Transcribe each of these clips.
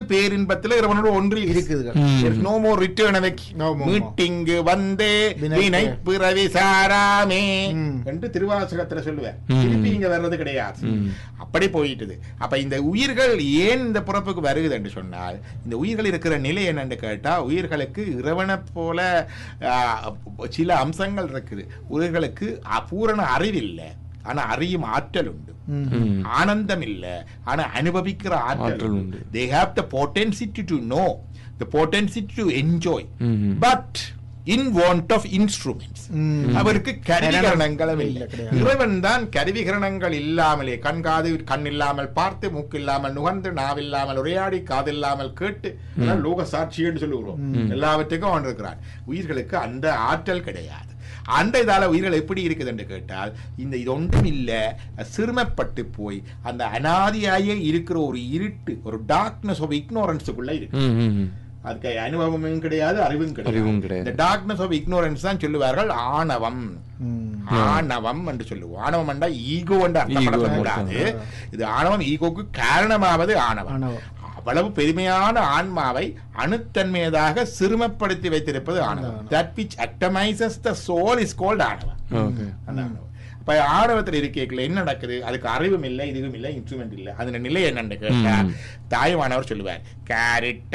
பேரின்பத்துல இறைவனோட ஒன்றி இருக்குதுகள். No more return No more. மீட்டிங்கு வந்தே வினை வினை பிறவி சாராமே ம். என்று திருவாசகத்துல சொல்லுவேன் திருப்பி இங்க வர்றது கிடையாது அப்படி போயிட்டுது அப்ப இந்த உயிர்கள் ஏன் இந்த பிறப்புக்கு வருகுது என்று சொன்னால் இந்த உயிர்கள் இருக்கிற நிலை என்னன்னு கேட்டா உயிர்களுக்கு இறைவனைப் போல ஆ, சில அம்சங்கள் இருக்குது உயிர்களுக்கு அ- பூரண அறிவில்லை ஆனா அறியும் ஆற்றல் உண்டு ம். ஆனந்தம் இல்ல ஆனா அனுபவிக்கிற ஆற்றல் ஆற்றல் உண்டு உண்டு. They have the potentiality to know the potentiality to enjoy hmm. But in want of instruments hmm. அவருக்கு கருவிகரணங்களும் இல்ல, இல்லை கிடையாது. இறைவன் தான் கருவிகரணங்கள் இல்லாமலே கண் காது கண் இல்லாமல் பார்த்து மூக்கு இல்லாமல் நுகர்ந்து நாவில்லாமல் உரையாடி காதில்லாமல் கேட்டு அதான் லோக சாட்சின்னு சொல்லுகிறோம் எல்லாவற்றுக்கும் அவன் இருக்கிறான் உயிர்களுக்கு அந்த ஆற்றல் கிடையாது அந்த இதால உயிர்கள் எப்படி இருக்குது என்று கேட்டால் இந்த இது ஒன்றும் இல்ல சிறுமப்பட்டு போய் அந்த அனாதியாயே இருக்கிற ஒரு இருட்டு ஒரு டார்க்னஸ் ஆஃப் இக்னோரன்ஸுக்குள்ள இருக்கு ம், ம், ம். அதுக்கு அனுபவமும் கிடையாது அறிவும் கிடையாது அறிவும் கிடையாது. இந்த டார்க்னஸ் ஆஃப் இக்னோரன்ஸ் தான் சொல்லுவார்கள் ஆணவம் ம். ஆணவம் என்று சொல்லுவோம் ஆணவம் என்றா ஈகோ என்று Ego அர்த்தப்படக்கூடாது இது ஆணவம் ஈகோக்கு காரணமாவது ஆணவம் ஆணவம். அவ்வளவு பெருமையான ஆன்மாவை அணுத்தன்மையதாக சிறுமப்படுத்தி வைத்திருப்பது ஆணவம் that which atomizes the soul is called ஆணவம் ஓகே அந்த ஆணவம் அப்ப ஆணவத்தில் இருக்கைக்குள்ள என்ன நடக்குது அதுக்கு அறிவும் இல்லை இதுவும் இல்லை இன்ஸ்ட்ருமெண்ட் இல்லை அதன் நிலை என்னன்னு கேட்டா தாய்மானவர் சொல்லுவார் கேரிட்ட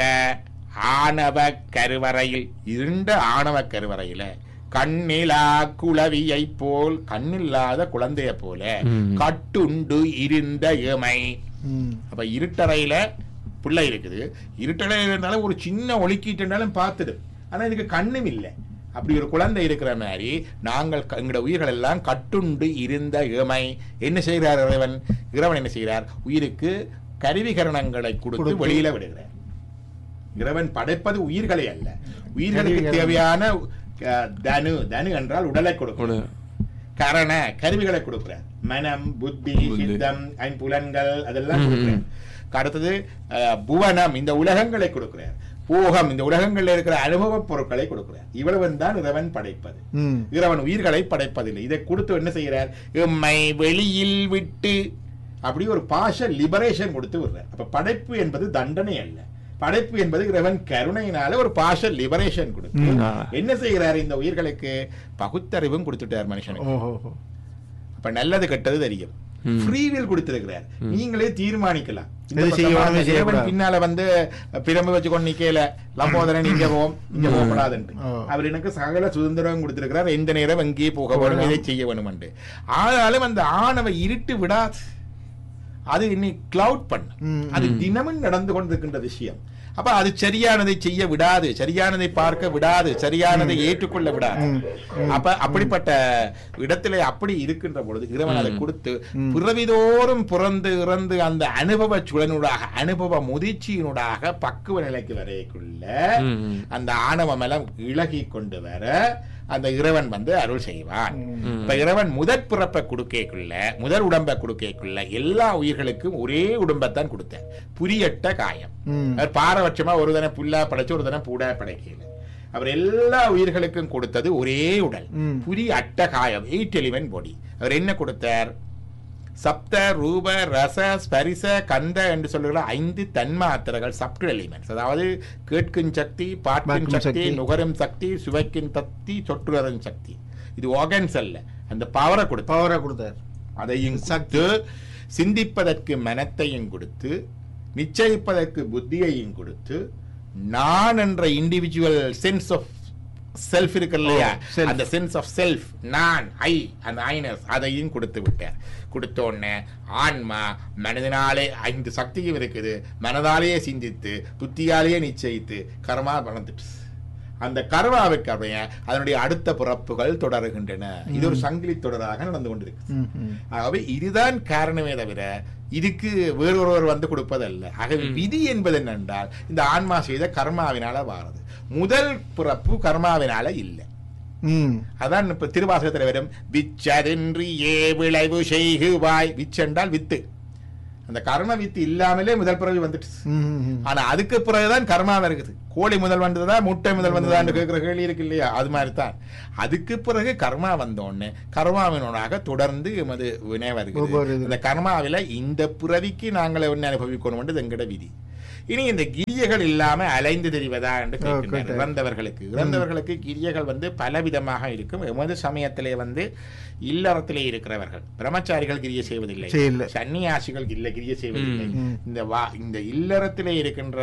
ஆணவ கருவறையில் இருண்ட ஆணவ கருவறையில கண்ணிலா குளவியை போல் கண்ணில்லாத குழந்தைய போல ம். கட்டுண்டு இருந்த எமை ம். அப்ப இருட்டறையில பிள்ளை இருக்குது இருட்டறையில இருந்தாலும் ஒரு சின்ன ஒளிக்கீட்டுனாலும் பார்த்துடும் ஆனா இதுக்கு கண்ணும் இல்லை அப்படி ஒரு குழந்தை இருக்கிற மாதிரி நாங்கள் க- எங்களோட உயிர்கள் எல்லாம் கட்டுண்டு இருந்த இளமை என்ன செய்கிறார் இறைவன் இறைவன் என்ன செய்கிறார் உயிருக்கு கருவிகரணங்களை கொடுத்து கொடுத்து. வெளியில விடுகிறார் இறைவன் படைப்பது உயிர்களை அல்ல உயிர்களுக்கு கருவிகரணம். தேவையான அஹ், தனு தனு என்றால் உடலை கொடுக்கும் உடல். கரண கருவிகளை கொடுக்கிறார் மனம் புத்தி புத்தி. சித்தம் ஐம்புலன்கள் அதெல்லாம் கொடுக்கிறார் அடுத்தது அஹ், புவனம் இந்த உலகங்களை கொடுக்கிறார் போகம் இந்த உலகங்கள்ல இருக்கிற அனுபவ பொருட்களை கொடுக்கிறார் இவ்வளவன் தான் இறைவன் படைப்பது ம். இறைவன் உயிர்களை படைப்பதில்லை இதை கொடுத்து என்ன செய்கிறார் எம்மை வெளியில் விட்டு அப்படி ஒரு பாஷ லிபரேஷன் கொடுத்து விடுறார் அப்ப படைப்பு என்பது தண்டனை அல்ல படைப்பு என்பது இறைவன் கருணையினால ஒரு பாஷ லிபரேஷன் கொடுத்து ம். என்ன செய்கிறார் இந்த உயிர்களுக்கு பகுத்தறிவும் கொடுத்துட்டார் மனுஷனுக்கு ஓஹோ ஓஹோ. அப்ப நல்லது கெட்டது தெரியும் ம். ஃப்ரீவில் கொடுத்திருக்கிறார் நீங்களே தீர்மானிக்கலாம் இந்த எது செய்யணும், பக்கமா எது செய்யக்கூடாது. இறைவன் பின்னால வந்து பிரம்பு வச்சு கொண்டு நிக்கல லம்போதரன் இங்க போவோம் இங்க போகப்படாதுன்ட்டு ஓ. அவர் எனக்கு சகல சுதந்திரம் கொடுத்திருக்கிறார் எந்த நேரம் எங்கே போக வேணும் இதை செய்ய வேணும் ஆனாலும் அந்த ஆணவ இருட்டு விடாது அது இன்னி கிளவுட் பண்ண ம், அது தினமும் நடந்து கொண்டிருக்கின்ற விஷயம் அப்ப அது சரியானதை செய்ய விடாது சரியானதை பார்க்க விடாது சரியானதை ஏற்றுக்கொள்ள விடாது அப்ப அப்படிப்பட்ட இடத்திலே அப்படி இருக்கின்ற பொழுது இறைவன் அதை கொடுத்து பிறவிதோறும் பிறந்து இறந்து அந்த அனுபவ சுழனூடாக அனுபவ முதிர்ச்சியினூடாக பக்குவ நிலைக்கு வரைக்குள்ள ம், ம். அந்த ஆணவம் எல்லாம் இழகி கொண்டு வர அந்த இறைவன் வந்து அருள் செய்வான் ம். இப்ப இறைவன் முதற் பிறப்பை கொடுக்கக்குள்ள முதல் உடம்பை கொடுக்கக்குள்ள எல்லா உயிர்களுக்கும் ஒரே உடம்பைத்தான் கொடுத்தார் புரியட்ட காயம் ம். அவர் பாரபட்சமா ஒரு தன புல்லா படைச்சு ஒரு தன பூடா படைக்கல அவர் எல்லா உயிர்களுக்கும் கொடுத்தது ஒரே உடல் ம். புரி அட்ட காயம் எயிட் எலிமெண்ட் பாடி அவர் என்ன கொடுத்தார் சப்த ரூப ரச ஸ்பரிச கந்த என்று சொல்லுகிற ஐந்து தன்மாத்திரைகள் சப்டு எலிமெண்ட்ஸ் அதாவது கேட்கும் சக்தி பார்க்கும் பார்க்கும் சக்தி சக்தி. நுகரும் சக்தி சுவைக்கும் சக்தி சொற்றுறரும் சக்தி இது ஆர்கன்ஸ் அல்ல அந்த பவரை கொடுத்து பவரை கொடுத்தார் அதையும் சத்து சிந்திப்பதற்கு மனத்தையும் கொடுத்து நிச்சயிப்பதற்கு புத்தியையும் கொடுத்து நான் என்ற இண்டிவிஜுவல் சென்ஸ் ஆஃப் செல்ஃப் இருக்கு இல்லையா Oh, self. அந்த சென்ஸ் ஆஃப் செல்ஃப் நான் ஐ அந்த ஐனஸ் அதையும் கொடுத்து விட்டார் கொடுத்த உடனே ஆன்மா மனதினாலே ஐந்து சக்தியும் இருக்குது மனதாலேயே சிந்தித்து புத்தியாலேயே நிச்சயித்து கர்மா வளர்ந்துட்டு அந்த கர்மாவுக்கு அப்படியே அதனுடைய அடுத்த பிறப்புகள் தொடருகின்றன இது ஒரு சங்கிலி தொடராக நடந்து கொண்டிருக்கு ம், ம். ஆகவே இதுதான் காரணமே தவிர இதுக்கு வேறொருவர் வந்து கொடுப்பதல்ல ஆகவே விதி என்பது என்னென்றால் இந்த ஆன்மா செய்த கர்மாவினால வாரது முதல் பிறப்பு கர்மாவினால இல்லை ம். அதான் இப்ப திருவாசகத்தில் வரும் விச்சதென்று ஏ விளைவு செய்குவாய் விச்சென்றால் வித்து அந்த கர்ம வித்து இல்லாமலே முதல் பிறவி வந்துட்டு ம், ம், ம். ஆனா அதுக்கு பிறகுதான் கர்மா இருக்குது கோழி முதல் வந்ததா முட்டை முதல் வந்ததான்னு கேட்கிற கேள்வி இருக்கு இல்லையா அது மாதிரி தான் அதுக்கு பிறகு கர்மா வந்தோடனே கர்மாவினோடாக தொடர்ந்து எமது வினை ஒவ்வொரு வருகிறது இது. இந்த கர்மாவில இந்த பிறவிக்கு நாங்கள் என்ன அனுபவிக்கணும் எங்கட விதி இனி இந்த கிரியைகள் இல்லாம அலைந்து தெரிவதா என்று கேட்கின்றனர் கேட்டார். இறந்தவர்களுக்கு இறந்தவர்களுக்கு கிரியைகள் வந்து பலவிதமாக இருக்கும் எமது சமயத்திலே வந்து இல்லறத்திலே இருக்கிறவர்கள் பிரம்மச்சாரிகள் கிரியை செய்வதில்லை செய்யல. சன்னியாசிகள் இல்ல கிரியை செய்வதில்லை இந்த வா இந்த இல்லறத்திலே இருக்கின்ற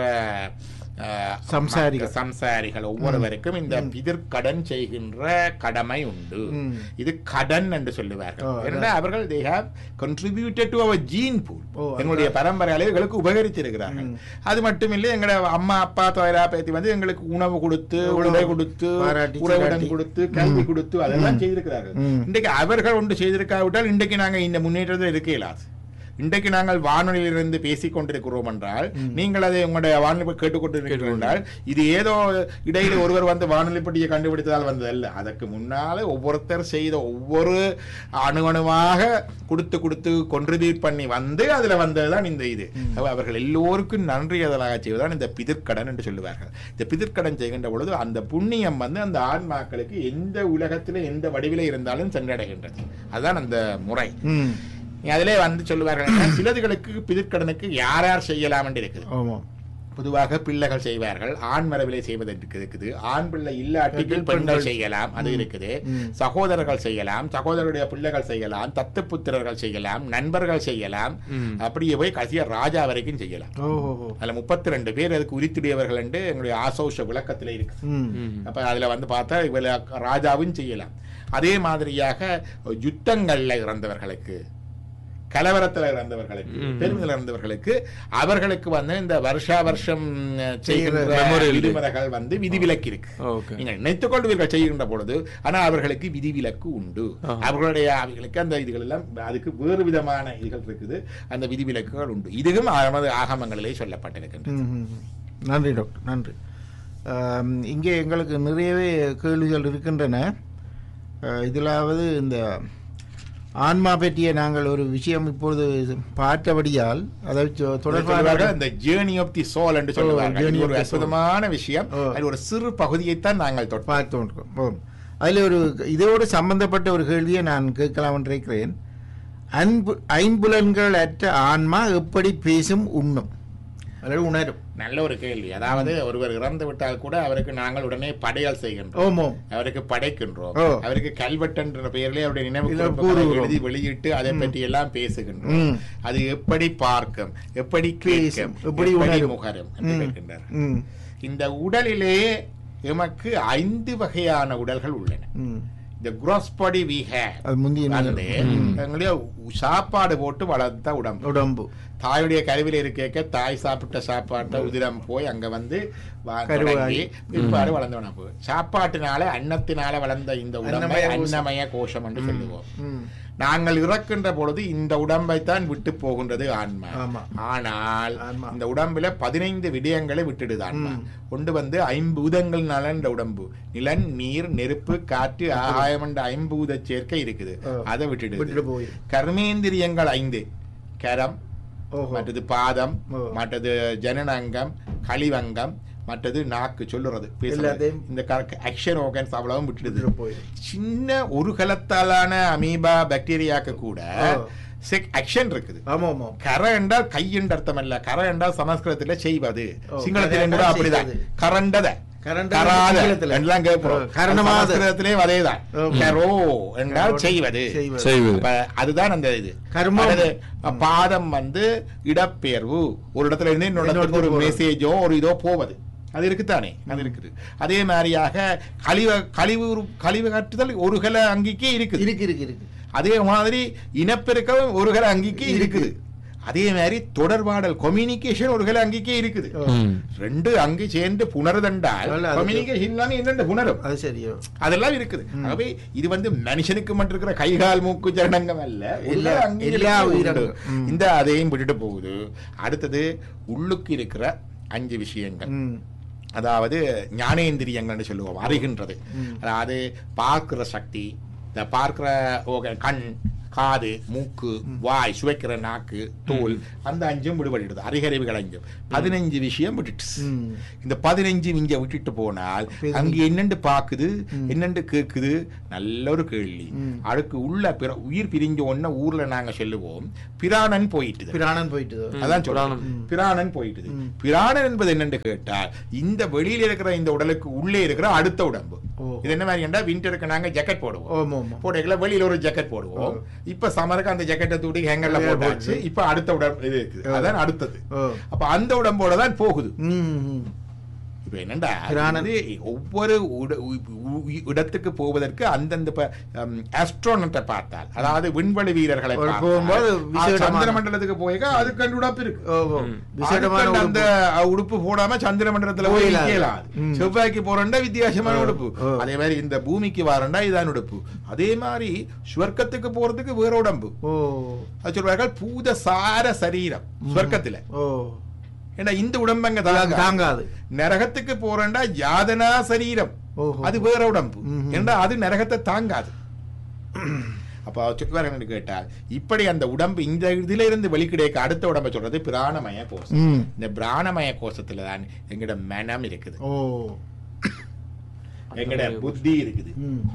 அஹ், சம்சாரிகள். மக்க- சம்சாரிகள் ஒவ்வொருவருக்கும் இந்த பிதிர்கடன் செய்கின்ற கடமை உண்டு ம். இது கடன் என்று சொல்லுவார்கள் ஓ, அதான். ஏன்னா அவர்கள் they have contributed to our gene pool ஓ, அதான். எங்களுடைய பரம்பரை அளவுகளுக்கு உபகரித்திருக்கிறார்கள் அது மட்டுமில்லை எங்களோட அம்மா அப்பா தோயரா பேத்தி வந்து எங்களுக்கு உணவு கொடுத்து எவ்வளவு உடை கொடுத்து பாராட்டி, உறவிடம் சீராட்டி. கொடுத்து கல்வி கொடுத்து அதெல்லாம் செய்திருக்கிறார்கள் ம். இன்றைக்கு அவர்கள் ஒன்று செய்திருக்காவிட்டால் இன்றைக்கு நாங்க இந்த முன்னேற்றத்தில் இருக்க இயலாது இன்றைக்கு நாங்கள் வானொலியிலிருந்து பேசிக் கொண்டிருக்கிறோம் என்றால் நீங்கள் அதை உங்களுடைய வானொலி கேட்டுக்கொண்டிருக்கிறீர்கள் என்றால் இது ஏதோ இடையில ஒருவர் வந்து வானொலி பட்டியை கண்டுபிடித்ததால் வந்ததல்ல அதற்கு முன்னாலே ஒவ்வொருத்தர் செய்த ஒவ்வொரு அணு அணுவாக கொடுத்து கொடுத்து கொன்ட்ரிபியூட் பண்ணி வந்து அதுல வந்ததுதான் இந்த இது அப்ப அவர்கள் எல்லோருக்கும் நன்றியதலாக செய்வதுதான் இந்த பிதிர்க்கடன் என்று சொல்லுவார்கள் இந்த பிதிர்க்கடன் செய்கின்ற பொழுது அந்த புண்ணியம் வந்து அந்த ஆன்மாக்களுக்கு எந்த உலகத்திலே எந்த வடிவிலே இருந்தாலும் சென்றடைகின்றது அதுதான் அந்த முறை ம் அதிலே வந்து சொல்லுவார்கள் என்ன, சிலதுகளுக்கு பிதிர்க்கடனுக்கு யார் யார் செய்யலாம் என்று இருக்குது ஆமாம் பொதுவாக பிள்ளைகள் செய்வார்கள் ஆண் மரபிலே செய்வதற்கு இருக்குது ஆண் பிள்ளை இல்லாட்டிகள் பெண்கள் பெண்கள் செய்யலாம் அது இருக்குது ம். சகோதரர்கள் செய்யலாம் சகோதரருடைய பிள்ளைகள் செய்யலாம் தத்துப்புத்திரர்கள் செய்யலாம் நண்பர்கள் செய்யலாம் அப்படியே போய் கடைசியா ராஜா வரைக்கும் செய்யலாம் ஓ ஓ, ஓ. அதுல முப்பத்தி ரெண்டு பேர் அதுக்கு உரித்துடையவர்கள் என்று எங்களுடைய ஆசோஷ விளக்கத்துல இருக்கு ம் அப்ப அதுல வந்து பார்த்தா இவள ராஜாவும் செய்யலாம் அதே மாதிரியாக யுத்தங்கள்ல இறந்தவர்களுக்கு கலவரத்துல இறந்தவர்களுக்கு பெருமிதல் இறந்தவர்களுக்கு அவர்களுக்கு வந்து இந்த வருஷா வருஷம் செய்கின்ற Memorial Day. விதிமுறைகள் வந்து விதிவிலக்கு இருக்கு ஓகே நீங்கள் நினைத்துக் கொள்வீர்கள் செய்கின்ற பொழுது ஆனால் அவர்களுக்கு விதிவிலக்கு உண்டு அவர்களுடைய அவர்களுக்கு அந்த இதுகள் எல்லாம் அதுக்கு வேறு விதமான இதுகள் இருக்குது அந்த விதிவிலக்குகள் உண்டு இதுவும் நமது ஆகமங்களிலே சொல்லப்பட்டிருக்கின்றது ம், ம், ம். நன்றி டாக்டர் நன்றி ஆம், இங்கே எங்களுக்கு நிறையவே கேள்விகள் இருக்கின்றன அஹ், இதிலாவது இந்த ஆன்மா பற்றிய நாங்கள் ஒரு விஷயம் இப்பொழுது பார்த்தபடியால் அதை சொ- தொடர்பாக சொல்லுவார்கள் இந்த ஜேர்னி ஆஃப் தி சோல் என்று சொல்லுவார்கள் journey இது of ஒரு the soul. அற்புதமான விஷயம் ஓ. அது ஒரு சிறு பகுதியைத்தான் நாங்கள் தொட்டோம் பார்த்து கொண்டிருக்கோம் ஓ. அதில் ஒரு இதோடு சம்பந்தப்பட்ட ஒரு கேள்வியை நான் கேட்கலாம் என்று இருக்கிறேன் அன்பு ஐம்புலன்கள் அற்ற ஆன்மா எப்படி பேசும் உண்ணும் அல்லது உணரும் நல்ல ஒரு கேள்வி அதாவது ஒருவர் இறந்து விட்டால் கூட அவருக்கு நாங்கள் உடனே படையல் செய்கின்றோம் ஓமோம் அவருக்கு படைக்கின்றோம் ஓ. அவருக்கு கல்வெட்டுன்ற பெயரிலே அவருடைய நினைவு இல்ல, குறிப்புகளை கூறுகிறோம். எழுதி வெளியிட்டு அதை பற்றி எல்லாம் பேசுகின்றோம் ம். அது எப்படி பார்க்கும் எப்படி பேசும், கேட்கும் எப்படி எப்படி உணரும். முகரும் என்று ம். கேட்கின்றார் ம் இந்த உடலிலே எமக்கு ஐந்து வகையான உடல்கள் உள்ளன ம் இந்த gross body we have அது முந்தைய வந்து எங்களுடைய உ- போட்டு வளர்த்த உடம்பு உடம்பு தாயுடைய கருவில இருக்க தாய் சாப்பிட்ட சாப்பாட்டை உதிரம் போய் அங்க வந்து வா- கருவாகி. தொடங்கி பிற்பாடு வளர்ந்த உணவு சாப்பாட்டினால அன்னத்தினால வளர்ந்த இந்த உடம்பை அன்னமய கோஷம். அன்னமய கோஷம் என்று சொல்லுவோம் ம் நாங்கள் இறக்கின்ற பொழுது இந்த உடம்பை தான் விட்டு போகின்றது ஆன்மா ஆமா. ஆனால் ஆமா. இந்த உடம்புல பதினைந்து விடயங்களை விட்டுடுது ஆன்மா ஒன்று வந்து ஐம்பூதங்கள்னால இந்த உடம்பு நிலன் நீர் நெருப்பு காற்று ஆகாயம் என்ற ஐம்பூத சேர்க்கை இருக்குது ஆ. அதை விட்டுடுது விட்டுட்டு போய் கர்மேந்திரியங்கள் ஐந்து கரம் ஓஹோ மற்றது பாதம் ஓ. மற்றது ஜனனங்கம் கழிவங்கம் மற்றது நாக்கு சொல்லுறது பேசுறது எல்லாத்தையும் இந்த ஆக்ஷன் ஆர்கன்ஸ் அவ்வளவும் விட்டுடுது விட்டுட்டு போய் சின்ன ஒரு கலத்தாலான அமீபா பாக்டீரியாக்கு கூட ஓ. ஆக்ஷன் இருக்குது ஆமா ஆமா கரை என்றால் கை என்று அர்த்தம் இல்ல கரை என்றால் சமஸ்கிருதத்துல செய்வது ஓ, சிங்களத்தில கரை கூட என்றால் அப்படிதான் செய்வது. கரண்டத கரண்டத கராத சிங்களத்துல. எல்லாம் கேட்கிறோம் ஓ, கரணமாத. சமஸ்கிருதத்திலேயும் அதேதான் ஓ. கரோ என்றால் செய்வது செய்வது. செய்வது அப்ப அதுதான் அந்த இது கர்மம். அடுத்து, பாதம் வந்து இடப்பெயர்வு ஒரு இடத்துல இருந்து இன்னொரு இடத்துக்கு ஒரு இன்னொரு மெசேஜோ ஒரு இதோ போவது அது இருக்குதானே அது இருக்குது அதே மாதிரியாக கழிவ கழிவு கழிவு காட்டுதல் ஒரு கல அங்கிக்கே இருக்குது இருக்கு இருக்கு இருக்கு அதே மாதிரி இனப்பெருக்கம் ஒரு கல அங்கிக்கே இருக்குது அதே மாதிரி தொடர்பாடல் கம்யூனிகேஷன் ஒரு கல அங்கிக்கே இருக்குது ம். ரெண்டு அங்கு சேர்ந்து புணருதண்டால் அல்ல, அதுக்கு- கம்யூனிகேஷன் இல்லாம என்னென்ன புணரும் அது சரியோ அதெல்லாம் இருக்குது ஆகவே இது வந்து மனுஷனுக்கு மட்டும் இருக்கிற கைகால் மூக்கு ஜனங்கம் அல்ல எல்லா- எல்லா அங்கங்களுக்கும் எல்லா உண்டு. உயிரினங்களும். ம். இந்த அதையும் விட்டுட்டு போகுது அடுத்தது உள்ளுக்கு இருக்கிற அஞ்சு விஷயங்கள் ம் அதாவது ஞானேந்திரியங்கள்னு சொல்லுவோம் அறிகின்றது அதாவது பார்க்கிற சக்தி இந்த பார்க்கிற ஓக- கண் காது மூக்கு வாய் சுவைக்கிற நாக்கு தோல் அந்த அஞ்சும் விடுபடுது அறிகறிவுகள் அஞ்சும் பதினஞ்சு விஷயம் விட்டுட்டு ம். இந்த பதினஞ்சு இங்க விட்டுட்டு போனால் பெரும். அங்க என்னண்டு பாக்குது என்னண்டு கேக்குது நல்ல ஒரு கேள்வி ம். அதுக்கு உள்ள பிற- உயிர் பிரிஞ்ச உடனே ஊர்ல நாங்க சொல்லுவோம் பிராணன் போயிட்டுது பிராணன் போயிட்டுதோ அதான் சொல்றேன் பிராணன் போயிட்டுது பிராணன் என்பது என்னன்னு கேட்டால் இந்த வெளியில இருக்கிற இந்த உடலுக்கு உள்ளே இருக்கிற அடுத்த உடம்பு ஓ. இது என்ன மாதிரி விண்டருக்கு நாங்க ஜக்கெட் போடுவோம் ஓமா ஆமா போடைகளை வெளியில ஒரு ஜக்கெட் போடுவோம் இப்ப சமருக்கு அந்த ஜக்கெட்டை தூட்டி ஹேங்கர்ல வெளியே போட்டாச்சு இப்ப அடுத்த உடம்பு இது இருக்குது அதான் அடுத்தது ஓ அப்ப அந்த உடம்போட தான் போகுது ம் ம். இப்ப என்னண்டா பிராணன். இது ஒவ்வொரு உட- உ- உ- இடத்துக்கு போவதற்கு அந்தந்த ஆஸ்ட்ரோனட்டை பார்த்தால் அதாவது விண்வெளி வீரர்களை ஒரு பார்த்தால், போகும்போது ஆ, விசேடமான- சந்திர மண்டலத்துக்கு போய் அதுக்கு கண்டு உடப்பு இருக்கு ஓ ஓ விசேடமான அதுக்கு அந்த உடுப்பு. உடுப்பு போடாம சந்திர மண்டலத்துல போய் போயிடாது. நிக்கலாது. ம். செவ்வாய்க்கு போறண்டா வித்தியாசமான ஓ, உடுப்பு ஓ. அதே மாதிரி இந்த பூமிக்கு வரண்டா இதான் உடுப்பு அதே மாதிரி சுவர்க்கத்துக்கு போறதுக்கு வேற உடம்பு ஓ அது சொல்வார்கள் பூத சார சரீரம் சுவர்க்கத்துல ஓ ஏன்னா இந்த உடம்பங்க அது தாங்க தாங்காது நரகத்துக்கு போறண்டா யாதனா சரீரம் ஓஹோ. அது வேற உடம்பு ம்ஹும். ஏன்னா அது நரகத்தை தாங்காது அப்ப சொல்லுவார் கேட்டால் இப்படி அந்த உடம்பு இந்த இதுல இருந்து வெளிக்கிடைக்க அடுத்த உடம்பை சொல்றது பிராணமய கோஷம் ம் இந்த பிராணமய கோஷத்துல தான் எங்கட மனம் இருக்குது ஓ எங்கட புத்தி இருக்குது ம்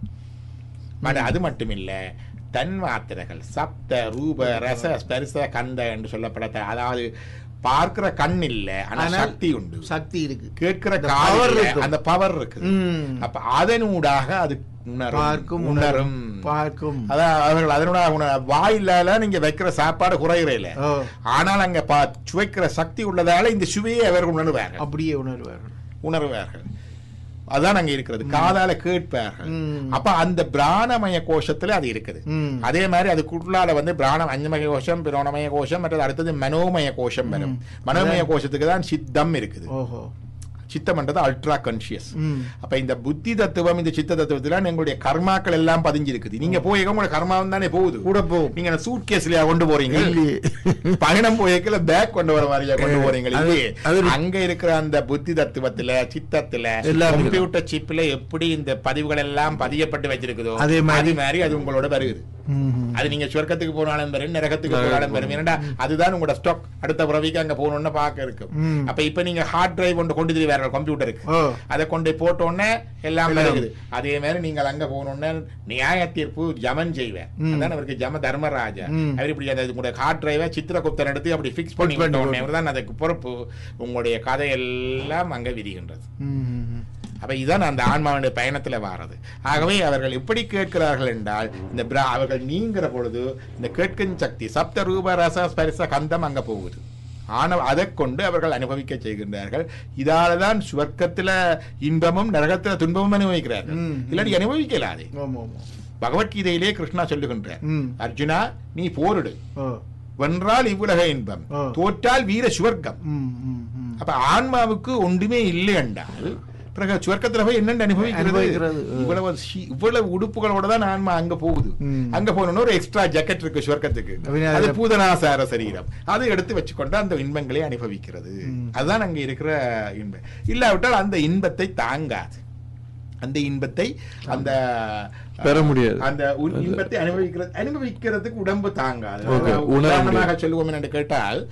பட் அது மட்டும் இல்ல தன்மாத்திரைகள் சப்த ரூப ரச ஸ்பரிச கந்த என்று சொல்லப்பட அதாவது பார்க்கிற கண் இல்ல ஆனா ஆனால் சக்தி உண்டு சக்தி இருக்கு கேட்கிற அந்த காது power இல்ல, இருக்கு. அந்த பவர் இருக்கு ம் அப்ப அதனூடாக அது உணரும் பார்க்கும் உணரும் பார்க்கும் அதான் அவர்கள் அதனூடாக உணர வாயிலால நீங்க வைக்கிற சாப்பாடு குறையிறல ஓ ஆனால் அங்க பா சுவைக்கிற சக்தி உள்ளதால இந்த சுவையை அவர்கள் உணர்வார்கள் அப்படியே உணர்வார்கள் உணர்வார்கள் அதான் அங்க இருக்கிறது காதால கேட்பார்கள் ம். அப்ப அந்த பிராணமய கோஷத்துல அது இருக்குது ம் அதே மாதிரி அதுக்குள்ளால வந்து பிராணம் அஞ்சமய கோஷம் பிராணமய கோஷம் மற்றது அடுத்தது மனோமய கோஷம் வரும் மனோமய கோஷத்துக்கு தான் சித்தம் இருக்குது ஓஹோ சித்தம்ன்றது அல்ட்ரா கான்சியஸ் ம் அப்ப இந்த புத்தி தத்துவம் இந்த சித்த தத்துவத்துல எங்களுடைய கர்மாக்கள் எல்லாம் பதிஞ்சிருக்குது நீங்க போய் உங்களோட கர்மாவும் தானே போகுது கூட போகும் நீங்க சூட் கேஸ்லயா கொண்டு போறீங்க இல்லையே. பயணம் போய்க்கல பேக் கொண்டு வர மாதிரியா கொண்டு போறீங்க அது- இல்லையே அது- அங்க இருக்கிற அந்த புத்தி தத்துவத்துல சித்தத்துல எல்லாம் இருக்கு. கம்ப்யூட்டர் சிப்ல எப்படி இந்த பதிவுகள் எல்லாம் பதியப்பட்டு வச்சிருக்குதோ அதே மாதிரி- அது மாதிரி அது உங்களோட வருகுது ம் அது நீங்க சொர்க்கத்துக்கு போனாலும் பெரும் நரகத்துக்கு போனாலும் பெரும் ஏன்னா அதுதான் உங்களோட ஸ்டாக் அடுத்த பிறவிக்கு அங்க போகணும்னு பார்க்க இருக்கும் ம். அப்ப இப்ப நீங்க ஹார்ட் டிரைவ் கொண்டு கொண்டு வேற கம்ப்யூட்டருக்கு ஓ அதை கொண்டு போட்டோன்னே எல்லாம் எல்லாம். இருக்குது அதே மாதிரி நீங்கள் அங்க போகணும்னே நியாய தீர்ப்பு ஜமன் செய்வேன் ம். அதான் அவருக்கு ஜம தர்மராஜா ம். அவர் இப்படி அந்த உங்களுடைய ஹார்ட் டிரைவை சித்திரகுப்தன் எடுத்து அப்படி ஃபிக்ஸ் பண்ணி பண்ணி விட்டோடனே தான் அதுக்கு பொறுப்பு உங்களுடைய கதையெல்லாம் அங்க விரிகின்றது ம் ம், ம். அப்ப இதுதான் அந்த ஆன்மாவுடைய பயணத்துல வாரது ஆகவே அவர்கள் எப்படி கேட்கிறார்கள் என்றால் இந்த பிரா அவர்கள் நீங்கிற பொழுது இந்த கேட்கும் சக்தி சப்த ரூப ரச ஸ்பரிச கந்தம் அங்க போகுது ஆனால் அதை கொண்டு அவர்கள் அனுபவிக்க செய்கின்றார்கள் இதால தான் சுவர்க்கத்துல இன்பமும் நரகத்துல துன்பமும் அனுபவிக்கிறார்கள் ம். இல்லாட்டி அனுபவிக்கலாதே ஆமா ஆமா பகவத்கீதையிலே கிருஷ்ணா சொல்லுகின்றார் ம் அர்ஜுனா நீ போரிடு ஓ வென்றால் இவ்வுலக இன்பம் ஆ. தோற்றால் வீர சுவர்க்கம் ம் ம் ம் அப்ப ஆன்மாவுக்கு ஒன்றுமே இல்லை என்றால் பிறகு சுவர்க்கத்துல போய் என்னென்ன அனுபவிக்கிறது அனுபவிக்கிறது. இவ்வளவு சி- இவ்வளவு உடுப்புகளோட தான் ஆன்மா அங்க போகுது ம். அங்க போனோம்னா ஒரு எக்ஸ்ட்ரா ஜாக்கெட் இருக்கு சுவர்க்கத்துக்கு அப்படின்னா அது அதுல- பூதனாசார சரீரம் அதை எடுத்து வச்சுக்கொண்டு அந்த இன்பங்களை அனுபவிக்கிறது ம். அதுதான் அங்க இருக்கிற இன்பம் இல்லாவிட்டால் அந்த இன்பத்தை தாங்காது அந்த இன்பத்தை அந்த பெற முடியாது. அந்த உ- இன்பத்தை அனுபவிக்கிறது அனுபவிக்கிறதுக்கு உடம்பு தாங்காது Okay, அதாவது உணர உதாரணமாக முடியாது. சொல்லுவோம் என்று கேட்டால்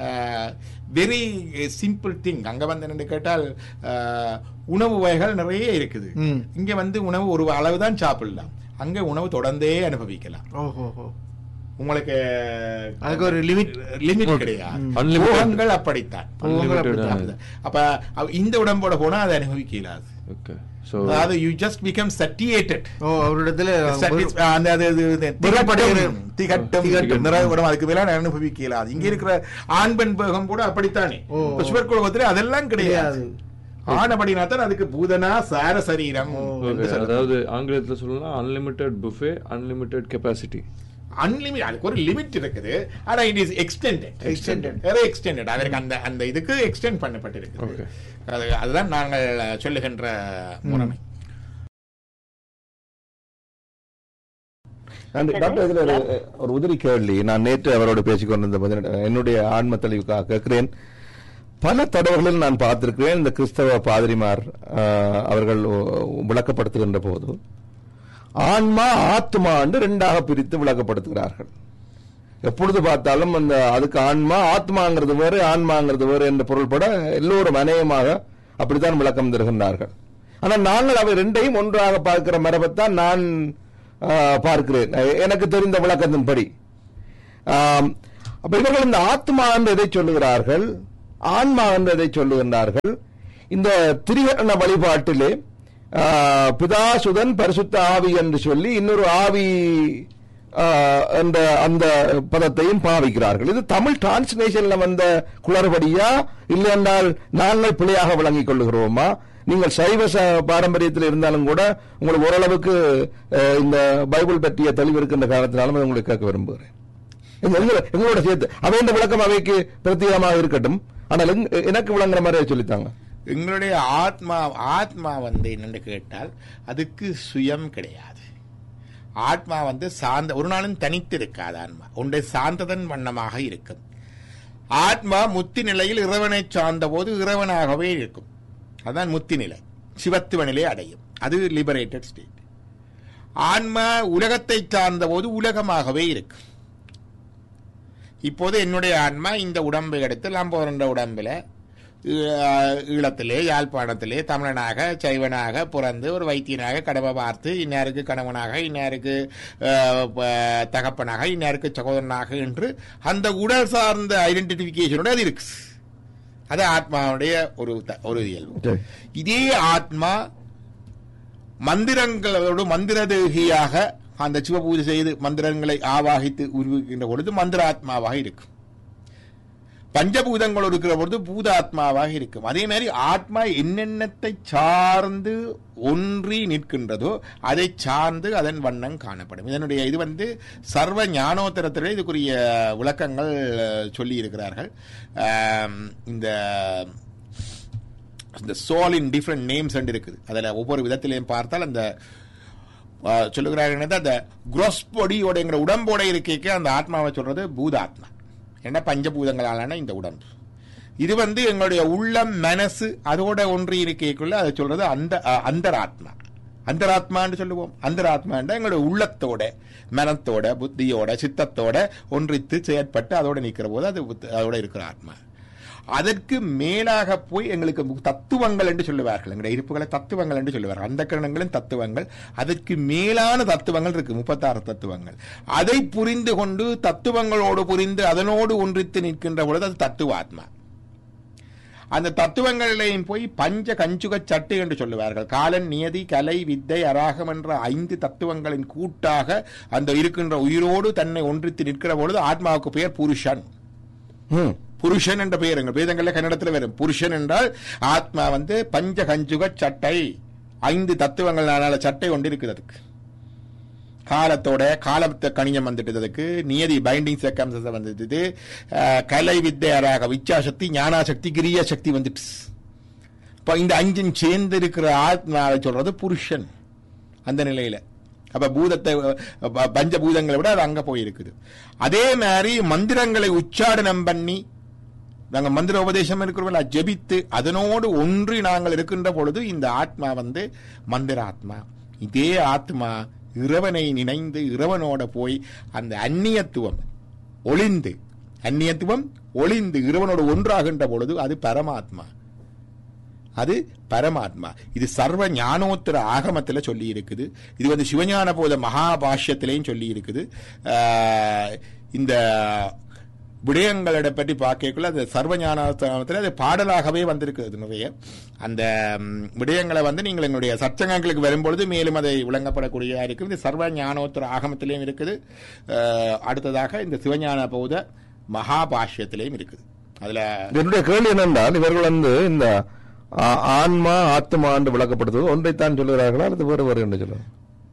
வெரி சிம்பிள் திங் அங்க வந்து என்று கேட்டால் அஹ், உணவு வகைகள் நிறைய இருக்குது ம். இங்க வந்து உணவு ஒரு அளவு தான் சாப்பிடலாம் அங்க உணவு தொடர்ந்தே அனுபவிக்கலாம் ஓஹோ ஹோ உங்களுக்கு அதுக்கு ஒரு லிமிட் லிமிட் Okay. கிடையாது Unlimited. போகங்கள் அப்படித்தான் போகங்கள் Unlimited அப்படித்தான். ஆ. அப்ப அவ- இந்த உடம்போட போனா அதை அனுபவிக்க இயலாது ஓகே ஸோ அதாவது you just become satiated oh அவரிடத்துல Satis- அந்த அது அது இது வெறுப்படைகிற- திகட்டும் திகட்டும் திகட்டும். நிறைய உடம்பு அதுக்கு மேல அனுபவிக்க இயலாது இங்க இருக்கிற ஆண் பெண் பேகம் கூட அப்படித்தானே ஓ. இப்ப சுவர்க்குலகத்துல அதெல்லாம் கிடையாது கிடையாது ஆனபடினா தான் அதுக்கு பூதனா சார சரீரம் என்று ஓகே சொல்லுது. அதாவது ஆங்கிலத்துல சொல்லலாம் unlimited buffet unlimited capacity unlimit அதுக்கு ஒரு லிமிட் இருக்குது ஆனா it is extended Extended. Very extended அதற்கு அந்த அந்த இதுக்கு எக்ஸ்டெண்ட் பண்ணப்பட்டிருக்கு Okay. அது அதுதான் நாங்கள் சொல்லுகின்ற முறைமை நன்றி டாக்டர் இதுல ஒரு ஒரு உதிரி கேள்வி நான் நேற்று அவரோடு பேசிக் கொண்டிருந்த போது என்னுடைய ஆன்ம தெளிவுக்காக கேட்கிறேன் பல தொடர்களில் நான் பார்த்திருக்கிறேன் இந்த கிறிஸ்தவ பாதிரிமார் ஆஹ், அவர்கள் ஒ- விளக்கப்படுத்துகின்ற போது ஆன்மா ஆத்மா என்று ரெண்டாக பிரித்து விளக்கப்படுத்துகிறார்கள் எப்பொழுது பார்த்தாலும் அந்த அதுக்கு ஆன்மா ஆத்மாங்கிறது வேறு ஆன்மாங்கிறது வேறு என்ற பொருள்பட எல்லோரும் அநேகமாக அப்படித்தான் விளக்கம் தருகின்றார்கள் ஆனால் நாங்கள் அவை ரெண்டையும் ஒன்றாக பார்க்கிற மரபைத்தான் நான் ஆ, பார்க்கிறேன் எனக்கு தெரிந்த விளக்கத்தின்படி ஆம், அப்ப இவர்கள் இந்த ஆத்மா என்று எதை சொல்லுகிறார்கள் ஆன்மா என்று எதை சொல்லுகின்றார்கள் இந்த திரிகரண வழிபாட்டிலே ஆ, பிதா சுதன் பரிசுத்த ஆவி என்று சொல்லி இன்னொரு ஆவி ஆ, என்ற அந்த பதத்தையும் பாவிக்கிறார்கள் இது தமிழ் டிரான்ஸ்லேஷன்ல வந்த குளறுபடியா இல்லை என்றால் நாங்கள் பிழையாக விளங்கிக் கொள்ளுகிறோமா நீங்கள் சைவ ச- பாரம்பரியத்தில் இருந்தாலும் கூட உங்களுக்கு ஓரளவுக்கு அஹ், இந்த பைபிள் பற்றிய தெளிவு இருக்கின்ற காரணத்தினாலும் அதை உங்களுக்கு கேட்க விரும்புகிறேன் எங்க- எங்களோட சேர்த்து அவையின் விளக்கம் அவைக்கு பிரத்யேகமாக இருக்கட்டும் ஆனால் எங்க- எனக்கு விளங்குற மாதிரி சொல்லித்தாங்க எங்களுடைய ஆத்மா ஆத்மா வந்து என்னன்னு கேட்டால் அதுக்கு சுயம் கிடையாது ஆத்மா வந்து சார்ந்த ஒரு நாளும் தனித்து இருக்காது ஆன்மா ஒன்றை சார்ந்ததன் வண்ணமாக இருக்கும் ஆத்மா முத்தி நிலையில் இறைவனை சார்ந்த போது இறைவனாகவே இருக்கும் அதான் முத்தி நிலை சிவத்துவ நிலை அடையும் அது லிபரேட்டட் ஸ்டேட் ஆன்மா உலகத்தை சார்ந்த போது உலகமாகவே இருக்கும் இப்போது என்னுடைய ஆன்மா இந்த உடம்பை எடுத்து லம்போரண்ட உடம்பில் ஈழத்திலே யாழ்ப்பாணத்திலே தமிழனாக சைவனாக பிறந்து ஒரு வைத்தியனாக கடமை பார்த்து இன்னாருக்கு கணவனாக இன்னாருக்கு அஹ், ப- தகப்பனாக இன்னாருக்கு சகோதரனாக என்று அந்த உடல் சார்ந்த ஐடென்டிஃபிகேஷனோட அது இருக்கு அது ஆத்மாவுடைய ஒரு த- ஒரு இயல்பு சரி. இதே ஆத்மா மந்திரங்களோடு மந்திரதேகியாக அந்த சிவபூஜை செய்து மந்திரங்களை ஆவாகித்து உருவிக்கின்ற பொழுது மந்திராத்மாவாக இருக்கும் பஞ்சபூதங்கள் இருக்கிற பொழுது பூதாத்மாவாக இருக்கும் அதே மாதிரி ஆத்மா என்னென்னத்தை சார்ந்து ஒன்றி நிற்கின்றதோ அதை சார்ந்து அதன் வண்ணம் காணப்படும் இதனுடைய இது வந்து சர்வ ஞானோத்தரத்திலே இதுக்குரிய விளக்கங்கள் சொல்லி இருக்கிறார்கள் ஆம், இந்த இந்த சோல் இன் டிஃப்ரெண்ட் நேம்ஸ் இருக்குது அதில் ஒவ்வொரு விதத்திலையும் பார்த்தால் அந்த ஆ, சொல்லுகிறார்கள் என்னது, அந்த குரோஸ் பொடியோடங்கிற உடம்போட இருக்கைக்கு அந்த ஆத்மாவை சொல்றது பூதாத்மா என்ன பஞ்சபூதங்களாலான இந்த உடம்பு இது வந்து எங்களுடைய உள்ளம் மனசு அதோட ஒன்றி இருக்கைக்குள்ள அதை சொல்றது அந்த அ, அந்தராத்மா அந்தராத்மான்னு சொல்லுவோம் அந்தராத்மான்ற எங்களுடைய உள்ளத்தோட மனத்தோட புத்தியோட சித்தத்தோட ஒன்றித்து செயற்பட்டு அதோட நிற்கிற போது அது புத்த- அதோட இருக்கிற ஆத்மா அதற்கு மேலாக போய் எங்களுக்கு தத்துவங்கள் என்று சொல்லுவார்கள் எங்களுடைய இருப்புகளை தத்துவங்கள் என்று சொல்லுவார்கள் அந்த கரணங்களும் தத்துவங்கள் அதற்கு மேலான தத்துவங்கள் இருக்கு முப்பத்தாறு தத்துவங்கள் அதை புரிந்து கொண்டு தத்துவங்களோடு புரிந்து அதனோடு ஒன்றித்து நிற்கின்ற பொழுது அது தத்துவாத்மா அந்த தத்துவங்களிலையும் போய் பஞ்ச கஞ்சுக சட்டு என்று சொல்லுவார்கள் காலன் நியதி கலை வித்தை அராகம் என்ற ஐந்து தத்துவங்களின் கூட்டாக அந்த இருக்கின்ற உயிரோடு தன்னை ஒன்றித்து நிற்கிற பொழுது ஆத்மாவுக்கு பெயர் புருஷன் ம். புருஷன் என்ற பெயர் எங்கள் வேதங்கள்ல கன்னடத்தில் வரும் புருஷன் என்றால் ஆத்மா வந்து பஞ்ச கஞ்சுக சட்டை ஐந்து தத்துவங்களால சட்டை ஒன்று இருக்குது அதுக்கு காலத்தோட காலத்தை கணியம் வந்துட்டு அதுக்கு நியதி பைண்டிங் சர்க்கம்சஸ் வந்துட்டு அஹ், கலை வித்தையராக விச்சாசக்தி ஞானாசக்தி கிரியா சக்தி வந்துட்டு இப்ப இந்த அஞ்சும் சேர்ந்து இருக்கிற ஆத்மாவை சொல்றது புருஷன் அந்த நிலையில அப்ப பூதத்தை ப- பஞ்சபூதங்களை விட அது அங்க போயிருக்குது அதே மாதிரி மந்திரங்களை உச்சாடனம் பண்ணி நாங்க மந்திர உபதேசம் இருக்கிறோம்ல ஜெபித்து அதனோடு ஒன்றி நாங்கள் இருக்கின்ற பொழுது இந்த ஆத்மா வந்து மந்திர ஆத்மா இதே ஆத்மா இறைவனை நினைந்து இறைவனோட போய் அந்த அந்நியத்துவம் ஒளிந்து அந்நியத்துவம் ஒளிந்து இறைவனோடு ஒன்றாகின்ற பொழுது அது பரமாத்மா அது பரமாத்மா இது சர்வ ஞானோத்தர ஆகமத்தில் சொல்லி இருக்குது இது வந்து சிவஞான போத மகாபாஷ்யத்திலையும் சொல்லி இருக்குது ஆஹ், இந்த விடயங்களை பற்றி பார்க்கக்குள்ள அது சர்வ ஞானோத்தரத்தில் அது பாடலாகவே வந்திருக்கிறது நிறைய அந்த ம், விடயங்களை வந்து நீங்கள் எங்களுடைய சச்சங்கங்களுக்கு வரும்பொழுது மேலும் அதை விளங்கப்படக்கூடியதாக இருக்கும் இது சர்வ ஞானோத்தர ஆகமத்திலையும் இருக்குது ஆஹ், அடுத்ததாக இந்த சிவஞான போத மகாபாஷ்யத்திலையும் இருக்குது அதுல என்னுடைய கேள்வி என்னென்றால் இவர்கள் வந்து இந்த ஆ- ஆன்மா ஆத்மா என்று விளக்கப்படுத்துவது ஒன்றைத்தான் சொல்லுகிறார்களா அல்லது வேறு வேறு என்று சொல்லுவாங்க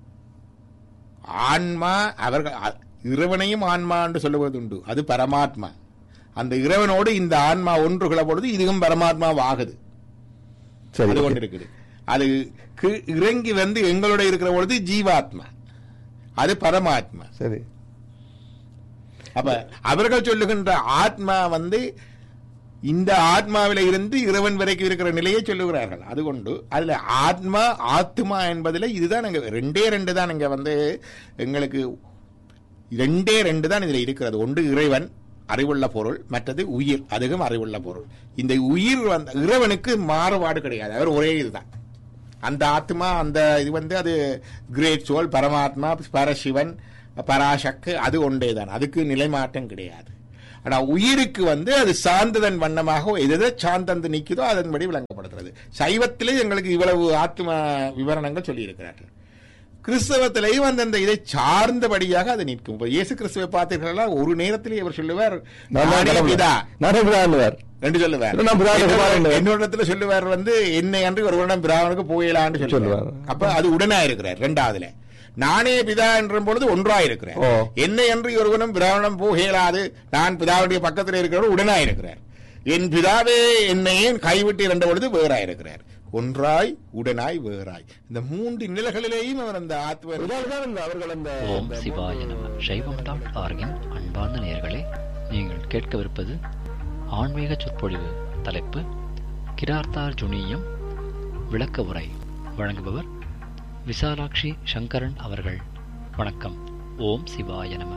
ஆன்மா அவர்கள் அ- இறைவனையும் ஆன்மா என்று சொல்லுவது உண்டு அது பரமாத்மா அந்த இறைவனோடு இந்த ஆன்மா ஒன்றுகிற பொழுது இதுவும் பரமாத்மா ஆகுது சரி அது ஒன்று இருக்குது அது கீ- இறங்கி வந்து எங்களோட இருக்கிற பொழுது ஜீவாத்மா அது பரமாத்மா சரி அப்ப அவர்கள் சொல்லுகின்ற ஆத்மா வந்து இந்த ஆத்மாவில இருந்து இறைவன் வரைக்கும் இருக்கிற நிலையை சொல்லுகிறார்கள் அதுகொண்டு அதுல ஆத்மா ஆத்மா என்பதுல இதுதான் அங்க ரெண்டே ரெண்டு தான் இங்க வந்து எங்களுக்கு ரெண்டே ரெண்டு தான் இதுல இருக்கிறது ஒன்று இறைவன் அறிவுள்ள பொருள் மற்றது உயிர் அதுவும் அறிவுள்ள பொருள் இந்த உயிர் வந்து இறைவனுக்கு மாறுபாடு கிடையாது அவர் ஒரே இதுதான் அந்த ஆத்மா அந்த இது வந்து அது கிரேட் சோல் பரமாத்மா பரசிவன் பராசக்தி அது ஒன்றே தான் அதுக்கு நிலைமாற்றம் கிடையாது ஆனா உயிருக்கு வந்து அது சார்ந்ததன் வண்ணமாக எது எதை சார்ந்தந்து நிற்குதோ அதன்படி விளங்கப்படுகிறது சைவத்திலே எங்களுக்கு இவ்வளவு ஆத்ம விவரணங்கள் சொல்லியிருக்கிறார்கள் கிறிஸ்தவத்திலேயும் அந்தந்த இதை சார்ந்தபடியாக அது நிற்கும் இப்போ இயேசு கிறிஸ்துவை பார்த்தீர்களா ஒரு நேரத்திலே இவர் சொல்லுவார் நான் நானே தான் பிதா நானே பிதான்னுவார். ரெண்டு சொல்லுவார் இல்ல, நான் பிராமண குமாரன். என்னோடத்துல சொல்லுவார் வந்து என்னை அன்று ஒரு வருடம் பிராமணுக்கு போயிடலான்னு சொல்லுவார் சொல்லுவார். அப்ப அது உடனா இருக்கிறார் ரெண்டாவதுல நானே பிதா என்ற பொழுது ஒன்றா இருக்கிறார் ஓ. என்னை அன்று ஒருவனும் பிராமணம் போக இயலாது நான் பிதாவுடைய பக்கத்தில் இருக்கிறவர் உடனா இருக்கிறார் என் பிதாவே என்னையே கைவிட்டு இரண்ட பொழுது வேறாய் இருக்கிறார் ஒன்றாய் உடனாய் வேறாய் இந்த மூன்று நிலைகளிலேயும் அவர் அந்த ஆத்ம இதனால்தான் இந்த அவர்கள் அந்த ஓம் அந்த சிவாய நம சைவம் டாட் ஆர்கின் அன்பார்ந்த நேயர்களே நீங்கள் கேட்கவிருப்பது ஆன்மீக சொற்பொழிவு தலைப்பு கிரார்த்தார் ஜுனியம் விளக்க உரை வழங்குபவர் விசாலாட்சி சங்கரன் அவர்கள் வணக்கம் ஓம் சிவாய நம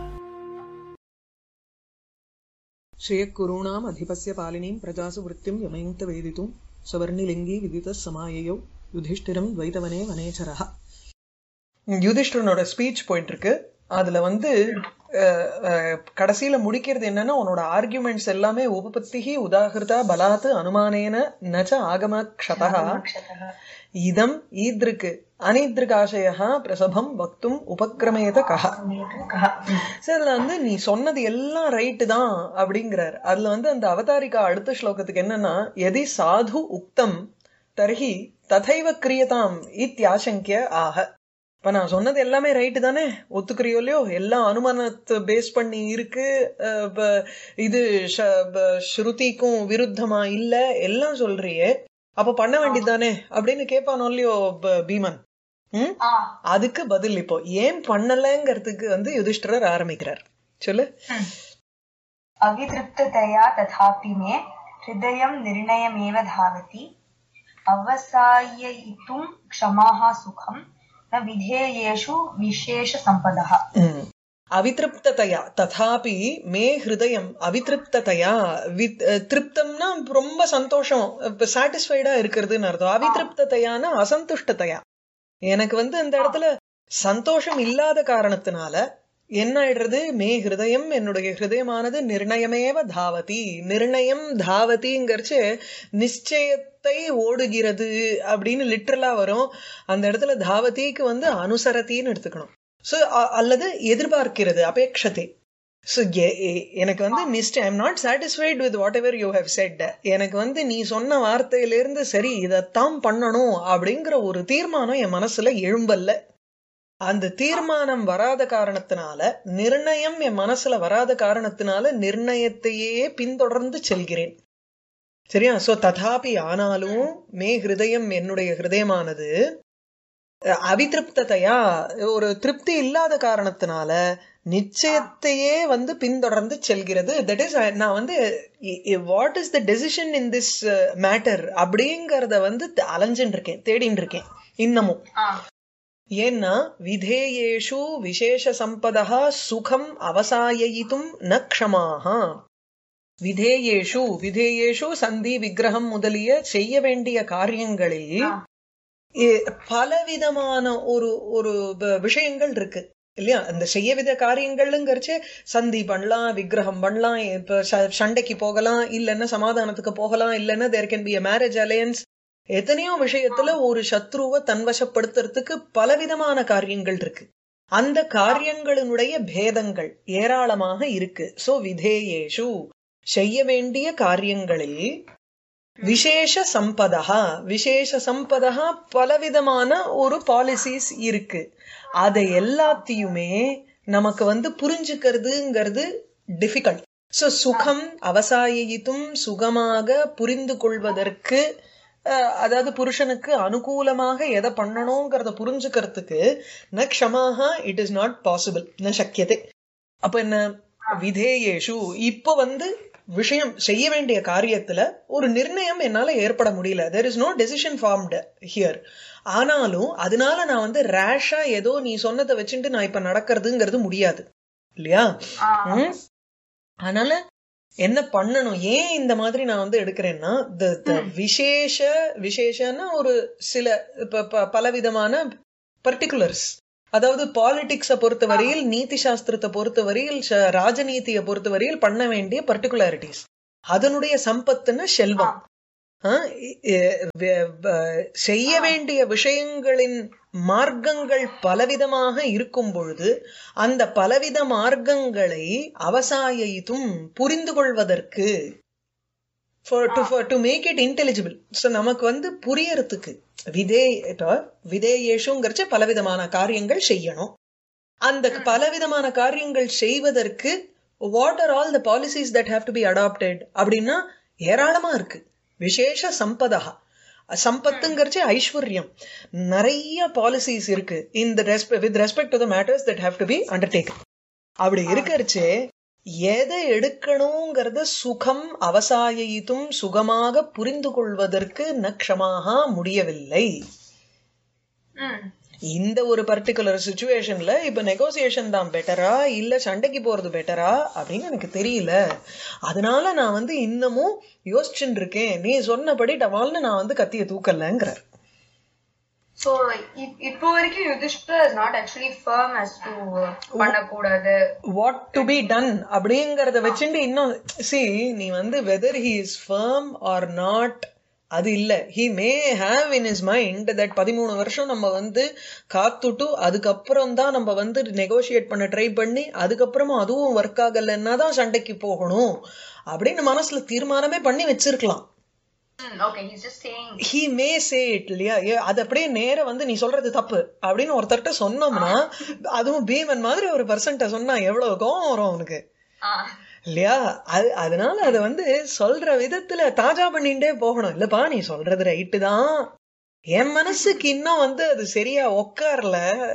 श्रियः अधिपस्य पालिनीं प्रजासु वृत्तिं यमयन्त वेदितुं सवर्णिलिङ्गी विदितः समाययौ யுதிஷ்டிரம் துவைதவனே வனேச்சரஹா யுதிஷ்டிரனோட ஸ்பீச் போயிட்டு இருக்கு அதுல வந்து அஹ், அஹ், கடைசியில முடிக்கிறது என்னன்னா உன்னோட ஆர்குமெண்ட்ஸ் எல்லாமே உபபத்திகி உதாகிருதா பலாத்து அனுமானேன நச்ச ஆகம க்ஷதா இதம் ஈத்ருக்கு அனீத்ருகாசயா பிரசபம் வக்தும் உபக்கிரமேத கஹ சரி அதுல வந்து நீ சொன்னது எல்லாம் ரைட்டு தான் அப்படிங்கிறார் அதுல வந்து அந்த அவதாரிகா அடுத்த ஸ்லோகத்துக்கு என்னன்னா எதி சாது உக்தம் தர்ஹி ததைவ கிரியதாம் இத்தியாசங்கிய ஆக இப்ப நான் சொன்னது எல்லாமே ரைட்டு தானே ஒத்துக்கிறியோ இல்லையோ எல்லாம் அனுமானத்தை பேஸ் பண்ணி இருக்கு அஹ் ப- இது ஷ- ப- ஸ்ருதிக்கும் விருத்தமா இல்ல எல்லாம் சொல்றியே அப்ப பண்ண வேண்டியதுதானே அப்படின்னு கேட்பானோ இல்லையோ ப- பீமன் ம் அதுக்கு பதில் இப்போ ஏன் பண்ணலங்கிறதுக்கு வந்து யுதிஷ்டிரர் ஆரம்பிக்கிறார் சொல்லு अवितृप्ततया तथापि मे हृदयं निर्णयमेव धावति अवसाययितुं क्षमाः सुखं न विधेयेषु विशेषसम्पदः ம். அவிதிருப்ததையா ததாபி மே ஹிருதயம் அவிதிருப்ததையா வித் அஹ், திருப்தம்னா ரொம்ப சந்தோஷம் சாட்டிஸ்ஃபைடா இருக்கிறதுன்னு அர்த்தம் அவிதிருப்ததையான அசந்துஷ்டதையா எனக்கு வந்து அந்த இடத்துல சந்தோஷம் இல்லாத காரணத்தினால என்ன ஆயிடுறது மே ஹிருதயம் என்னுடைய ஹிருதயமானது நிர்ணயமேவ தாவதி நிர்ணயம் தாவதிங்கிறச்சு நிச்சயத்தை ஓடுகிறது அப்படின்னு லிட்டரலா வரும் அந்த இடத்துல தாவதிக்கு வந்து அனுசரத்தின்னு எடுத்துக்கணும் சோ அல்லது எதிர்பார்க்கிறது அபேட்சத்தை ஸோ எனக்கு வந்து நிஷ்ட I'm not satisfied with whatever you have said எனக்கு வந்து நீ சொன்ன வார்த்தையிலிருந்து சரி இதைத்தான் பண்ணணும் அப்படிங்கிற ஒரு தீர்மானம் என் மனசுல எழும்பல்ல அந்த தீர்மானம் வராத காரணத்தினால நிர்ணயம் என் மனசுல வராத காரணத்தினால நிர்ணயத்தையே பின்தொடர்ந்து செல்கிறேன் சரியா சோ ததாபி ஆனாலும் மே ஹிருதயம் என்னுடைய ஹிருதயமானது அஹ், அவிதிருப்ததையா ஒரு திருப்தி இல்லாத காரணத்தினால நிச்சயத்தையே வந்து பின்தொடர்ந்து செல்கிறது தட் இஸ் நான் வந்து what is the decision in this matter அப்படிங்கறத வந்து அலைஞ்சுட்டு இருக்கேன் தேடின்னு இருக்கேன் இன்னமும் ஏன்னா விதேயேஷு விசேஷ சம்பதா சுகம் அவசாயயித்தும் ந க்ஷமாக விதேயேஷு விதேயேஷு சந்தி விக்கிரகம் முதலிய செய்ய வேண்டிய காரியங்களில் இ- பலவிதமான ஒரு ஒரு வ- விஷயங்கள் இருக்கு இல்லையா அந்த செய்ய வித காரியங்கள்ங்கிறச்சு சந்தி பண்ணலாம் விக்கிரகம் பண்ணலாம் இப்ப ச- சண்டைக்கு போகலாம் இல்லைன்னா சமாதானத்துக்கு போகலாம் இல்லைன்னா there can be a marriage alliance எத்தனையோ விஷயத்துல ஒரு சத்ருவை தன்வசப்படுத்துறதுக்கு பலவிதமான காரியங்கள் இருக்கு அந்த காரியங்களினுடைய பேதங்கள் ஏராளமாக இருக்கு சோ விதேயேஷு செய்ய வேண்டிய காரியங்களில் விசேஷ சம்பதா விசேஷ சம்பதா பலவிதமான ஒரு பாலிசிஸ் இருக்கு அதை எல்லாத்தையுமே நமக்கு வந்து புரிஞ்சுக்கிறதுங்கிறது டிஃபிகல்ட் சோ சுகம் அவசாயித்தும் சுகமாக புரிந்து கொள்வதற்கு அஹ், அதாவது புருஷனுக்கு அனுகூலமாக எதை பண்ணணுங்கிறத புரிஞ்சுக்கிறதுக்கு ந க்ஷமாக இட் இஸ் நாட் பாசிபிள் ந சக்கியதே அப்ப என்ன விதேயேஷு இப்போ வந்து விஷயம் செய்ய வேண்டிய காரியத்துல ஒரு நிர்ணயம் என்னால ஏற்பட முடியல there is no decision formed here ஆனாலும் அதனால நான் வந்து ரேஷா ஏதோ நீ சொன்னதை வச்சுட்டு நான் இப்ப நடக்கிறதுங்கிறது முடியாது இல்லையா ம்? அதனால என்ன பண்ணணும் ஏன் இந்த மாதிரி நான் வந்து எடுக்கிறேன்னா the the விசேஷ விசேஷன்னா ஒரு சில ப- ப- பலவிதமான பர்டிகுலர்ஸ் அதாவது பாலிடிக்ஸ பொறுத்தவரையில் நீதி சாஸ்திரத்தை பொறுத்தவரையில் ச- ராஜநீதியை பொறுத்தவரையில் பண்ண வேண்டிய பர்டிகுலாரிட்டிஸ் அதனுடைய சம்பத்துன்னு செல்வம் ஆ, இ- இ- வ- வ- செய்ய வேண்டிய விஷயங்களின் மார்க்கங்கள் பலவிதமாக இருக்கும் பொழுது அந்த பலவித மார்க்கங்களை அவசாயித்தும் புரிந்து கொள்வதற்கு for to for to make it intelligible so நமக்கு வந்து புரியறதுக்கு விதே இப்போ விதேயேஷுங்கிறச்ச பலவிதமான காரியங்கள் செய்யணும் அந்த பலவிதமான காரியங்கள் செய்வதற்கு what are all the policies that have to be adopted அப்படின்னா ஏராளமா இருக்கு விசேஷ சம்பதா சம்பத்துங்கிறச்சு ஐஸ்வர்யம் நிறைய பாலிசிஸ் இருக்கு இந்த with respect to the matters that have to be undertake அப்படி இருக்கறச்சே எதை எடுக்கணுங்கிறத சுகம் அவசாயித்தும் சுகமாக புரிந்து கொள்வதற்கு நக்ஷமாக முடியவில்லை ம் இந்த ஒரு பர்டிகுலர் சுச்சுவேஷன்ல இப்ப நெகோசியேஷன் தான் பெட்டரா இல்ல சண்டைக்கு போறது பெட்டரா அப்படின்னு எனக்கு தெரியல அதனால நான் வந்து இன்னமும் யோசிச்சுட்டு இருக்கேன் நீ சொன்னபடி டவால்னு நான் வந்து கத்திய தூக்கலங்கிறார் சோ இப்போ வரைக்கும் Yudhishthir is not actually firm as to பண்ணக்கூடாது வாட் டு பி டன் அப்படிங்கறத வச்சுட்டு இன்னும் சி நீ வந்து whether he is firm or not அது இல்ல he may have in his mind that பதிமூணு வருஷம் நம்ம வந்து காத்துட்டு அதுக்கப்புறம் தான் நம்ம வந்து நெகோஷியேட் பண்ண ட்ரை பண்ணி அதுக்கப்புறமா அதுவும் ஒர்க் ஆகலைன்னா தான் சண்டைக்கு போகணும் அப்படின்னு மனசுல தீர்மானமே பண்ணி வச்சிருக்கலாம் okay he's just saying he may say it இல்லையா ஏ, அது அப்படியே நேர வந்து நீ சொல்றது தப்பு அப்படின்னு ஒருத்தர்ட்ட சொன்னோம்னா அதுவும் பீமன் மாதிரி ஒரு பர்சன்ட்ட சொன்னா எவ்வளவு கோவம் வரும் அவனுக்கு இல்லையா அது அதனால அத வந்து சொல்ற விதத்துல தாஜா பண்ணிட்டே போகணும் இல்லப்பா நீ சொல்றது ரைட்டு தான் என் மனசுக்கு இன்னும் வந்து அது சரியா உக்காரல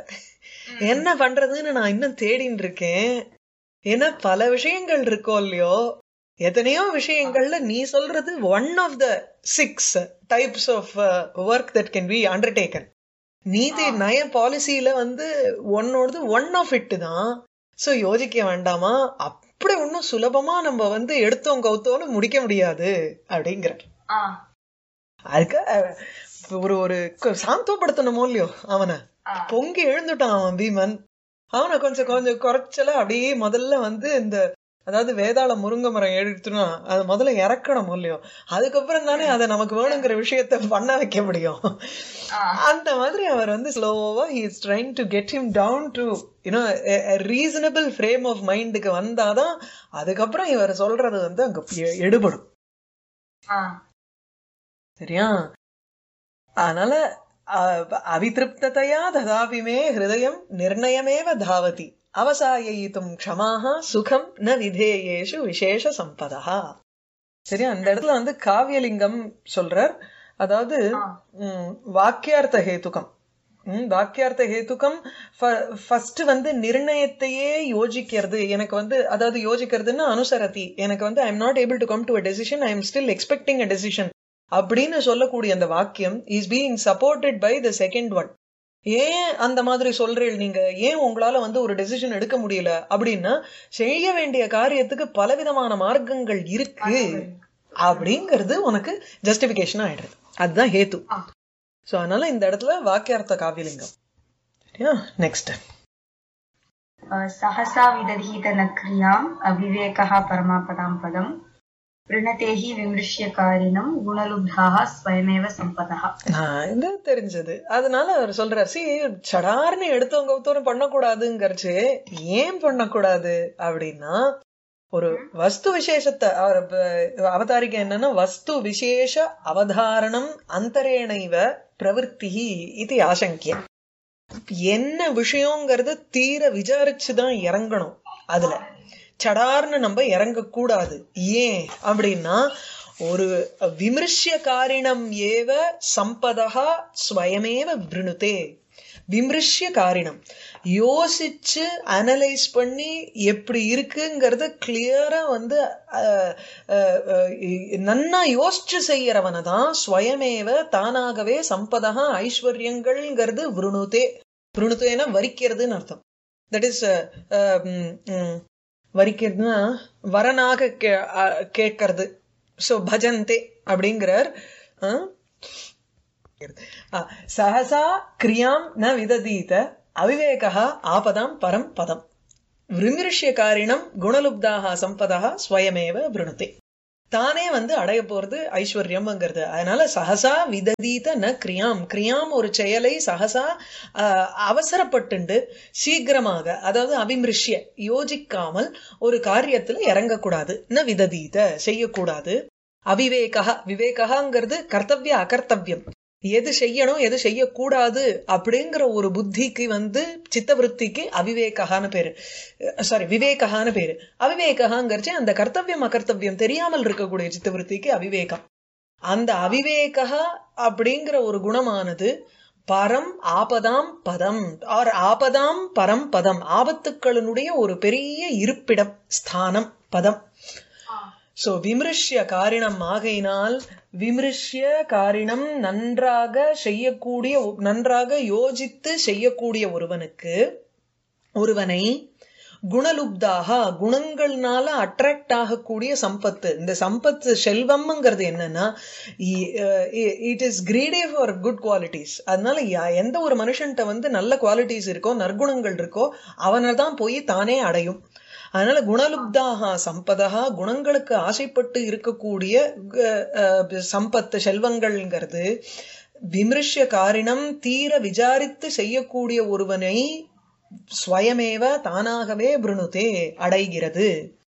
என்ன பண்றதுன்னு நான் இன்னும் தேடின்னு இருக்கேன் ஏன்னா பல விஷயங்கள் இருக்கோ இல்லையோ எத்தனையோ விஷயங்கள்ல நீ சொல்றது one of the six types of work that can be undertaken நீதி நய பாலிசியில வந்து ஒன்னோடது ஒன் ஆஃப் இட் தான் சோ யோசிக்க வேண்டாமா அப்படி ஒன்னும் சுலபமா நம்ம வந்து எடுத்தோம் கவுத்தோன்னு முடிக்க முடியாது அப்படிங்கிற ஆ அதுக்கு அஹ், ஒரு ஒரு க- சாந்தப்படுத்தணுமோ இல்லையோ அவனை பொங்கி எழுந்துட்டான் அவன் பீமன் அவனை கொஞ்சம் கொஞ்சம் குறைச்சல அப்படியே முதல்ல வந்து இந்த அதாவது வேதாள முருங்கை மரம் எடுத்துனா அது முதல்ல இறக்கணும் இல்லையோ அதுக்கப்புறம் தானே அதை நமக்கு வேணுங்கிற விஷயத்த பண்ண வைக்க முடியும் அந்த மாதிரி அவர் வந்து ஸ்லோவா he is trying to get him down to you know reasonable frame of மைண்டுக்கு வந்தாதான் அதுக்கப்புறம் இவர் சொல்றது வந்து அங்க எ- எடுபடும் ஆ சரியா அதனால அ- அவிதிருப்ததையா ததாபி மே ஹிருதயம் நிர்ணயமேவ தாவதி அவசாயித்தும் க்ஷமாக சுகம் ந விதேயேஷு விசேஷ சம்பதா சரியா அந்த இடத்துல வந்து காவியலிங்கம் சொல்றார் அதாவது ம், வாக்கியார்த்த ஹேதுகம் ம், வாக்கியார்த்த ஹேதுகம் ஃபர்ஸ்ட் வந்து நிர்ணயத்தையே யோசிக்கிறது எனக்கு வந்து அதாவது யோசிக்கிறதுன்னா அனுசரதி எனக்கு வந்து I am not able to come to a decision I am still expecting a decision அப்படின்னு சொல்லக்கூடிய அந்த வாக்கியம் is being supported by the second one ஏன் அந்த மாதிரி சொல்றீள் நீங்க ஏன் உங்களால வந்து ஒரு டெசிஷன் எடுக்க முடியல அப்படின்னா செய்ய வேண்டிய காரியத்துக்கு பலவிதமான மார்க்கங்கள் இருக்கு அப்படிங்கிறது உனக்கு ஜஸ்டிபிகேஷன் ஆயிடுது அதுதான் ஹேத்து சோ அதனால இந்த இடத்துல வாக்கியார்த்த காவியலிங்கம் சரியா நெக்ஸ்ட் सहसा विदधीत न क्रियाम् अविवेकः परमापदां पदम् वृणते हि विमृश्यकारिणम् गुणलुब्धाः स्वयमेव सम्पदः நான் இது தெரிஞ்சது அதனால அவர் சொல்றாரு சி சடார்னு எடுத்தவங்க கவுத்தவரும் பண்ணக்கூடாதுங்கிறச்சு ஏன் பண்ணக்கூடாது அப்படின்னா ஒரு வஸ்து விசேஷத்தை அவர் ப- அவதாரிக்கை என்னன்னா வஸ்து விசேஷ அவதாரணம் அந்தரேணைவ பிரவருத்தி இது ஆசங்கியம் என்ன விஷயங்கிறது தீர விசாரிச்சுதான் இறங்கணும் அதுல சடார்னு நம்ம இறங்கக்கூடாது ஏன் அப்படின்னா ஒரு விமர்சிய காரிணம் ஏவ சம்பதா ஸ்வயமேவ விருணுதே விமிருஷ்ய காரிணம் யோசிச்சு அனலைஸ் பண்ணி எப்படி இருக்குங்கிறத கிளியரா வந்து அஹ், அஹ், அஹ், நன்னா யோசிச்சு செய்யறவனை தான் ஸ்வயமேவ தானாகவே சம்பதா ஐஸ்வர்யங்கள்ங்கிறது விருணுதே விருணுதேனா வரிக்கிறதுன்னு அர்த்தம் தட் இஸ் வரிக்கிறதுனா வரனாக கே- அஹ், கேட்கறது ஸோ பஜந்தே அப்படிங்கிறார் அஹ், அஹ், சஹசா கிரியாம் ந விததீத அவிவேகா ஆபதாம் பரம் பதம் விமிருஷ்யகாரிணம் குணலுப்தாக சம்பதா ஸ்வயமேவ விருணுதே தானே வந்து அடைய போறது ஐஸ்வர்யம்ங்கிறது அதனால சஹசா விததீத ந கிரியாம் கிரியாம் ஒரு செயலை சஹசா ஆஹ், அவசரப்பட்டுண்டு சீக்கிரமாக அதாவது அபிமிருஷ்ய யோசிக்காமல் ஒரு காரியத்துல இறங்கக்கூடாது ந விததீத செய்யக்கூடாது அவிவேகா விவேகாங்கிறது கர்த்தவ்ய அகர்த்தவ்யம் எது செய்யணும் எது செய்யக்கூடாது அப்படிங்கிற ஒரு புத்திக்கு வந்து சித்தவருத்திக்கு அவிவேகான்னு பேரு சாரி விவேகான்னு பேரு அவிவேகாங்கிறச்சு அந்த கர்த்தவ்யம் அகர்த்தவ்யம் தெரியாமல் இருக்கக்கூடிய சித்தவருத்திக்கு அவிவேகம் அந்த அவிவேகா அப்படிங்கிற ஒரு குணமானது பரம் ஆபதாம் பதம் ஆர் ஆபதாம் பரம் பதம் ஆபத்துக்களினுடைய ஒரு பெரிய இருப்பிடம் ஸ்தானம் பதம் சோ விமிருஷ்ய காரிணம் ஆகையினால் விமிருஷ்ய காரிணம் நன்றாக செய்யக்கூடிய நன்றாக யோசித்து செய்யக்கூடிய ஒருவனுக்கு ஒருவனை குணலுப்தாக குணங்கள்னால அட்ராக்ட் ஆகக்கூடிய சம்பத்து இந்த சம்பத்து செல்வம்ங்கிறது என்னன்னா it is greedy for good qualities அதனால யா- எந்த ஒரு மனுஷன்ட்ட வந்து நல்ல குவாலிட்டிஸ் இருக்கோ நற்குணங்கள் இருக்கோ அவனை தான் போய் தானே அடையும் அதனால குணலுப்தாக சம்பதா குணங்களுக்கு ஆசைப்பட்டு இருக்கக்கூடிய க- அஹ், சம்பத்து செல்வங்கள்ங்கிறது விமிருஷ்ய காரிணம் தீர விசாரித்து செய்யக்கூடிய ஒருவனை ஸ்வயமேவ தானாகவே பிருணுதே அடைகிறது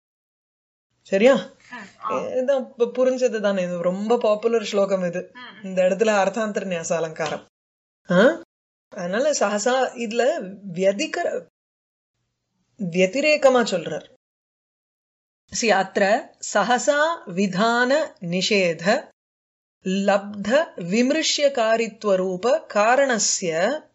சரியா இதான் இப்ப புரிஞ்சது தானே இது ரொம்ப பாப்புலர் ஸ்லோகம் இது இந்த இடத்துல அர்த்தாந்தர நியாச அலங்காரம் ஆ? அதனால சஹசா இதுல வியதிக व्यतिरेकमा சொல்றார் சி அத்திர சஹசா விதான நிஷேத லப்த விமிருஷ்யகாரித்வ ரூப காரணஸ்ய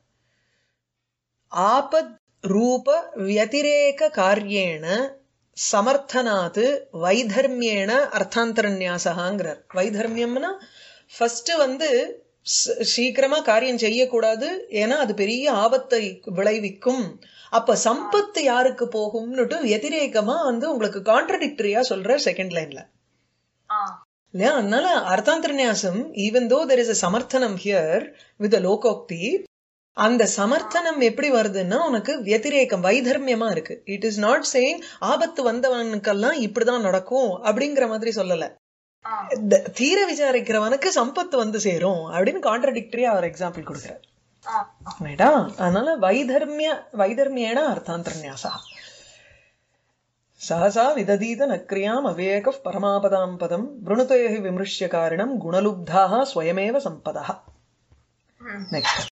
ஆபத் ரூப व्यतिरेक காரியேண சமர்த்தனாத் வைதர்மியேன அர்த்தாந்தரநியாசகாங்கிறார் வைதர்மியம்னா ஃபர்ஸ்ட் வந்து ஸ்- சீக்கிரமா காரியம் செய்யக்கூடாது ஏன்னா அது பெரிய ஆபத்தை விளைவிக்கும் அப்ப சம்பத்து யாருக்கு போகும்னுட்டு వ్యతిరేகமா வந்து உங்களுக்கு கான்ட்ரடிக்டரியா சொல்ற செகண்ட் லைன்ல இல்லையா அதனால அர்த்தாந்தரநியாசம் even though there is a சமர்த்தனம் ஹியர் வித் லோகோக்தி அந்த சமர்த்தனம் எப்படி வருதுன்னா உனக்கு వ్యతిరేகம் வைதர்மியமா இருக்கு இட் இஸ் நாட் சேயிங் ஆபத்து வந்தவனுக்கெல்லாம் இப்படிதான் நடக்கும் அப்படிங்கிற மாதிரி சொல்லல த- தீர விசாரிக்கிறவனுக்கு சம்பத்து வந்து சேரும் அப்படின்னு கான்ட்ரடிக்டரியா அவர் எக்ஸாம்பிள் கொடுக்குறார் ரைட்டா அதனால வைதர்மிய வைதர்மியேன அர்த்தாந்தரநியாசா சஹசா விததீத நக்ரியாம் அவேக பரமாபதாம் பதம் விருணுதேஹ விமிருஷ்ய காரணம் குணலுப்தாக ஸ்வயமேவ சம்பதா நெக்ஸ்ட்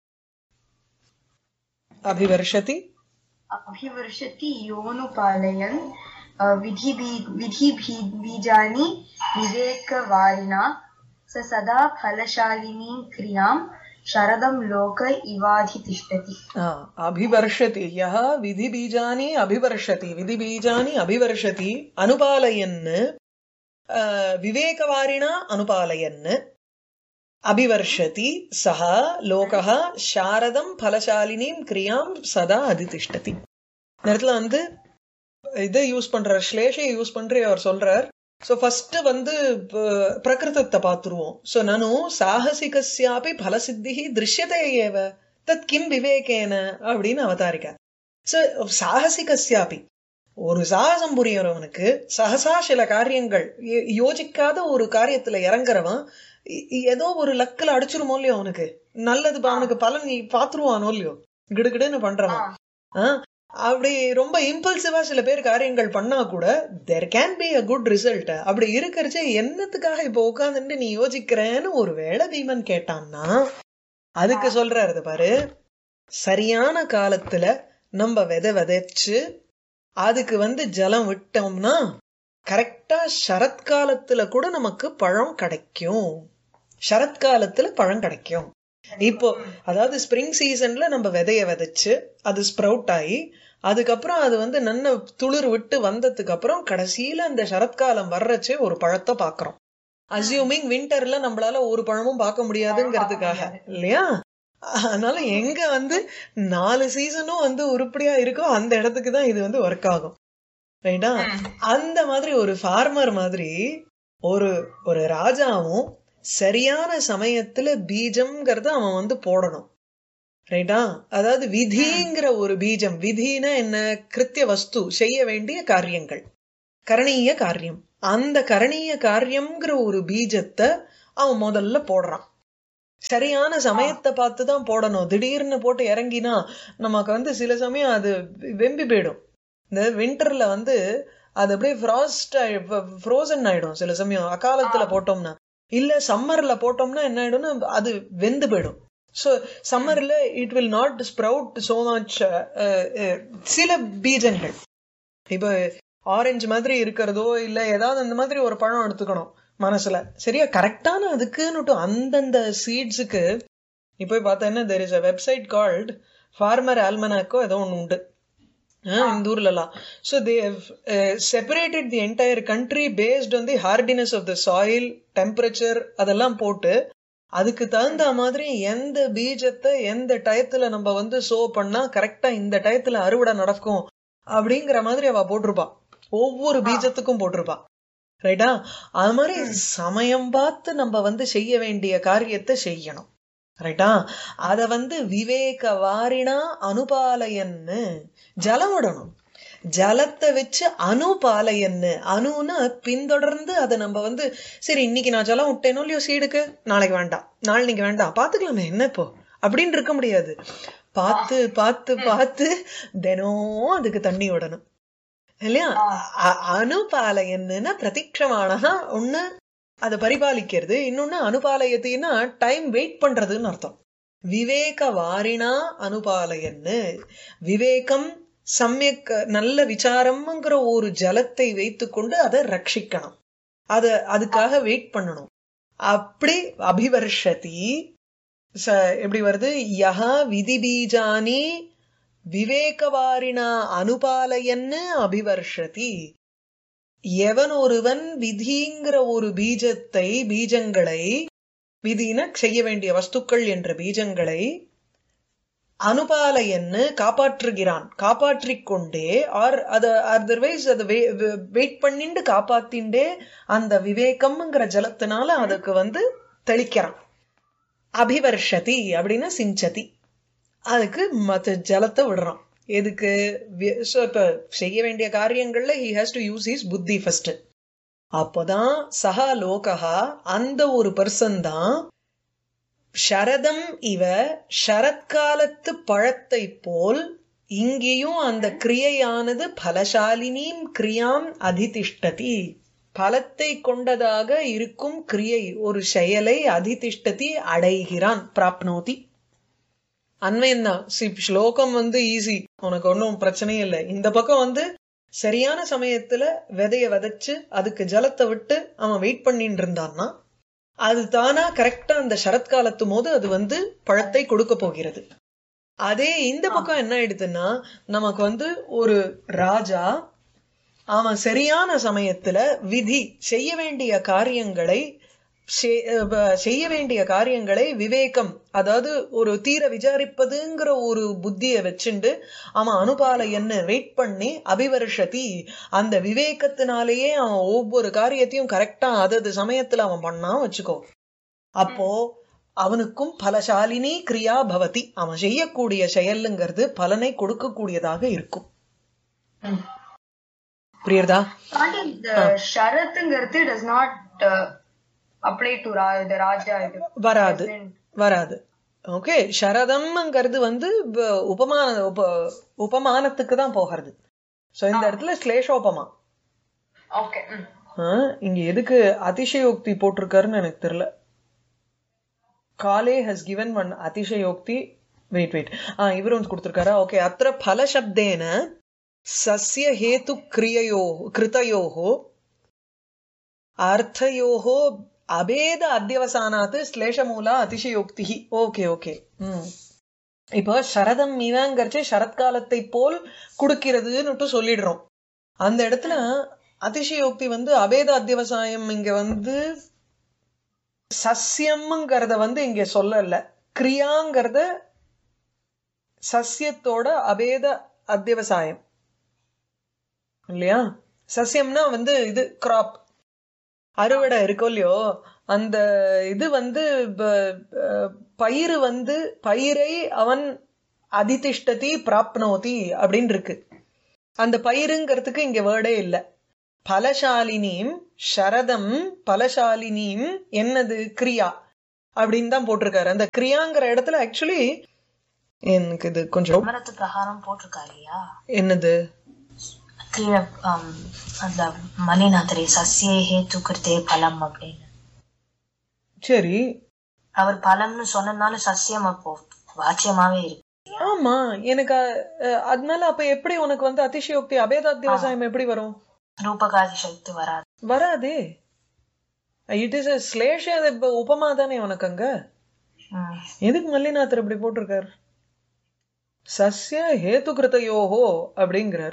அபிவர்ஷதி अभिवर्षति योनुपालयन् अ, विधिबी- विधिबीजानि विवेकवारिणा स सदा फलशालिनीं क्रियां शरदं लोक इवाधितिष्ठति ஆ, அபிவர்ஷதி யः விதிபீஜானி அபிவர்ஷதி விதிபீஜானி அபிவர்ஷதி அனுபாலயன்னு ஆ, விவேகவாரிணா அனுபாலயன்னு அபிவர்ஷதி சஹ லோகः சாரதம் பலசாலினீம் கிரியாம் சதா அதிதிஷ்டதி இந்த இடத்துல வந்து இதை யூஸ் பண்றார் ஸ்லேஷை யூஸ் பண்ற அவர் சொல்றார் சோ ஃபர்ஸ்ட் வந்து ப- பிரகிருதத்தை பார்த்துருவோம் சோ நனு சாகசிகஸ்யாபி பலசித்தி திருஷ்யதே ஏவ தத் கிம் விவேகேன அப்படின்னு அவதாரிக்க சோ சாகசிகஸ்யாபி ஒரு சாகசம் புரியறவனுக்கு சகசா சில காரியங்கள் யோ- யோசிக்காத ஒரு காரியத்துல இறங்குறவன் இ- இ- ஏதோ ஒரு லக்குல அடிச்சிருமோ இல்லையோ அவனுக்கு நல்லது பா- அவனுக்கு பலன் நீ பாத்துருவானோ இல்லையோ கிடுகிடுன்னு பண்றவன் ஆ, அப்படி ரொம்ப இம்பல்சிவா சில பேர் காரியங்கள் பண்ணா கூட there can be a good result அப்படி இருக்கிறச்சே என்னத்துக்காக இப்ப உட்காந்துட்டு நீ யோசிக்கிறேன்னு ஒரு வேளை பீமன் கேட்டான்னா அதுக்கு சொல்றாரு இது பாரு சரியான காலத்துல நம்ம விதை விதைச்சு அதுக்கு வந்து ஜலம் விட்டோம்னா கரெக்டா சரத்காலத்துல கூட நமக்கு பழம் கிடைக்கும் சரத்காலத்துல பழம் கிடைக்கும் இப்போ அதாவது ஸ்ப்ரிங் சீசன்ல நம்ம விதைய விதைச்சு அது ஸ்ப்ரவுட் ஆகி அதுக்கப்புறம் அது வந்து நன்ன துளிர் விட்டு வந்ததுக்கு அப்புறம் கடைசியில அந்த சரத்காலம் வர்றச்சே ஒரு பழத்தை பாக்குறோம் அசியூமிங் வின்டர்ல நம்மளால ஒரு பழமும் பார்க்க முடியாதுங்கிறதுக்காக இல்லையா அதனால எங்க வந்து நாலு சீசனும் வந்து உருப்படியா இருக்கோ அந்த இடத்துக்கு தான் இது வந்து ஒர்க் ஆகும் ரைட்டா அந்த மாதிரி ஒரு ஃபார்மர் மாதிரி ஒரு ஒரு ராஜாவும் சரியான சமயத்துல பீஜம்ங்கிறத அவன் வந்து போடணும் ரைட்டா அதாவது விதிங்கிற ஒரு பீஜம் விதினா என்ன கிருத்திய வஸ்து செய்ய வேண்டிய காரியங்கள் கரணீய காரியம் அந்த கரணீய காரியம்ங்கிற ஒரு பீஜத்தை அவன் முதல்ல போடுறான் சரியான சமயத்தை பார்த்து தான் போடணும் திடீர்னு போட்டு இறங்கினா நமக்கு வந்து சில சமயம் அது வெம்பி போயிடும் இந்த வின்டர்ல வந்து அது அப்படியே ஃப்ராஸ்ட் ஃப்ரோசன் ஆயிடும் சில சமயம் அகாலத்துல போட்டோம்னா இல்ல சம்மர்ல போட்டோம்னா என்ன ஆயிடும்னா அது வெந்து போயிடும் ஸோ சம்மர்ல it will not sprout so much சில பீஜங்கள் இப்போ ஆரஞ்சு மாதிரி இருக்கிறதோ இல்ல ஏதாவது அந்த மாதிரி ஒரு பழம் எடுத்துக்கணும் மனசுல சரியா கரெக்டான அதுக்குன்னு அந்தந்த சீட்ஸுக்கு இப்போ பார்த்தேன்னா there is a website called farmer ஆல்மனாக்கோ ஏதோ ஒன்று உண்டு இந்த ஊர்லலாம் so they separated the entire country based on the hardiness of the soil temperature அதெல்லாம் போட்டு அதுக்கு தகுந்த மாதிரி எந்த பீஜத்தை எந்த டயத்துல நம்ம வந்து சோ பண்ணா கரெக்டா இந்த டயத்துல அறுவடை நடக்கும் அப்படிங்கிற மாதிரி அவ போட்டிருப்பா ஒவ்வொரு பீஜத்துக்கும் போட்டிருப்பா ரைட்டா அது மாதிரி சமயம் பார்த்து நம்ம வந்து செய்ய வேண்டிய காரியத்தை செய்யணும் ரைட்டா அத வந்து விவேக வாரினா அனுபாலயன்னு ஜலம் விடணும் ஜலத்தை வச்சு அனுபாலயன்னு அணுன்னா பின்தொடர்ந்து அதை நம்ம வந்து சரி இன்னைக்கு நான் ஜலம் விட்டேனோ இல்லையோ சீடுக்கு நாளைக்கு வேண்டாம் நாளைக்கு வேண்டாம் பாத்துக்கலாமே என்ன இப்போ அப்படின்னு இருக்க முடியாது பார்த்து பார்த்து பார்த்து தினம் அதுக்கு தண்ணி விடணும் இல்லையா அனுபாலயன்னா பிரதீட்சமானதா ஒண்ணு அதை பரிபாலிக்கிறது இன்னொன்னு அனுபாலயத்தின்னா டைம் வெயிட் பண்றதுன்னு அர்த்தம் விவேக வாரினா அனுபாலயன்னு விவேகம் சமயக் நல்ல விசாரம்ங்கிற ஒரு ஜலத்தை வைத்துக்கொண்டு அதை ரட்சிக்கணும் அத அதுக்காக வெயிட் பண்ணணும் அப்படி அபிவர்ஷதி எப்படி வருது யஹா விதி பீஜானி விவேகவாரினா அனுபாலயன்னு அபிவர்ஷதி எவன் ஒருவன் விதிங்கிற ஒரு பீஜத்தை பீஜங்களை விதின செய்ய வேண்டிய வஸ்துக்கள் என்ற பீஜங்களை அனுபாலையன்னு காப்பாற்றுகிறான் காப்பாற்றிக் கொண்டே ஆர் அத அதர்வைஸ் அதை வெயிட் பண்ணிண்டு காப்பாத்திண்டே அந்த விவேகம்ங்கிற ஜலத்தினால அதுக்கு வந்து தெளிக்கிறான் அபிவர்ஷதி அப்படின்னா சிஞ்சதி அதுக்கு மத்த ஜலத்தை விடுறான் எதுக்கு இப்ப செய்ய வேண்டிய காரியங்கள்ல he has to use his புத்தி ஃபர்ஸ்ட் அப்போதான் சஹா லோகா அந்த ஒரு பர்சன் தான் ஷரதம் இவ ஷரத்காலத்து பழத்தை போல் இங்கேயும் அந்த கிரியையானது பலசாலினியும் கிரியாம் அதிதிஷ்டதி பலத்தை கொண்டதாக இருக்கும் கிரியை ஒரு செயலை அதிதிஷ்டதி அடைகிறான் பிராப்னோதி அன்வயம் தான் ஸ்லோகம் வந்து ஈஸி உனக்கு ஒன்றும் பிரச்சனையே இல்லை இந்த பக்கம் வந்து சரியான சமயத்துல விதைய விதைச்சு அதுக்கு ஜலத்தை விட்டு அவன் வெயிட் பண்ணிட்டு இருந்தான்னா அது தானா கரெக்டா அந்த சரத்காலத்து போது அது வந்து பழத்தை கொடுக்க போகிறது அதே இந்த பக்கம் என்ன ஆயிடுதுன்னா நமக்கு வந்து ஒரு ராஜா அவன் சரியான சமயத்துல விதி செய்ய வேண்டிய காரியங்களை செய்ய வேண்டிய காரியங்களை விவேகம் அதாவது ஒரு தீர விசாரிப்பதுங்கிற ஒரு புத்திய வச்சுண்டு அவன் அனுபால என்ன வெயிட் பண்ணி அபிவர்ஷதி அந்த விவேகத்தினாலேயே அவன் ஒவ்வொரு காரியத்தையும் கரெக்டா அதது சமயத்துல அவன் பண்ணா வச்சுக்கோ அப்போ அவனுக்கும் பலசாலினி கிரியா பவதி அவன் செய்யக்கூடிய செயலுங்கிறது பலனை கொடுக்கக்கூடியதாக இருக்கும் புரியுறதா இந்த ஷரத்துங்கிறது does not apply to the raja இது வராது வராது ஓகே சரதம்ங்கிறது வந்து உபமான உப உபமானத்துக்கு தான் போகிறது சோ இந்த இடத்துல ஸ்லேஷோபமா ஓகே இங்க எதுக்கு அதிசயோக்தி போட்டிருக்காருன்னு எனக்கு தெரியல காலே ஹஸ் கிவன் ஒன் அதிசயோக்தி வெயிட் வெயிட் ஆ இவர் வந்து கொடுத்திருக்காரா ஓகே அத்திர பலசப்தேன சஸ்ய ஹேத்து கிரியையோ கிருதயோஹோ அர்த்தயோஹோ அபேத அத்தியவசானாத்து ஸ்லேஷமூலா அதிசயோக்தி ஓகே ஓகே ம் இப்போ சரதம் இவங்கிறச்சு சரத்காலத்தை போல் கொடுக்கிறதுன்னுட்டு சொல்லிடுறோம் அந்த இடத்துல அதிசயோக்தி வந்து அபேத அத்தியவசாயம் இங்க வந்து சஸ்யம்ங்கிறத வந்து இங்க சொல்லல கிரியாங்கிறத சஸ்யத்தோட அபேத அத்தியவசாயம் இல்லையா சஸ்யம்னா வந்து இது கிராப் அறுவடை இருக்கும் இல்லையோ அந்த இது வந்து ப- ப- பயிறு வந்து பயிரை அவன் அதிதிஷ்டதி பிராப்னோதி அப்படின்னு இருக்கு அந்த பயிருங்கிறதுக்கு இங்க வேர்டே இல்ல பலசாலினியும் சரதம் பலசாலினியும் என்னது கிரியா அப்படின்னு தான் போட்டிருக்காரு அந்த கிரியாங்கிற இடத்துல ஆக்சுவலி எனக்கு இது கொஞ்சம் விமரத்து பிரகாரம் போட்டிருக்காரு இல்லையா என்னது கீழே ஆம், அந்த மலிநாதரே சசியே ஹேத்து கிருத்தே பலம் அப்படின்னு சரி அவர் பலம்னு சொன்னதுனால சசியம் அப்போ வாச்சியமாவே இருக்கு ஆமா எனக்கு அஹ், அதனால அப்ப எப்படி உனக்கு வந்து அதிசயோக்தி அபேதாத்தியவசாயம் எப்படி வரும் ரூபகாதி சக்தி வராது வராதே இட் இஸ் ஸ்லேஷ உபமா தானே உனக்கு அங்க ம். எதுக்கு மல்லிநாதர் இப்படி போட்டிருக்கார் சஸ்ய ஹேத்து கிருத்தயோஹோ அப்படிங்கிறார்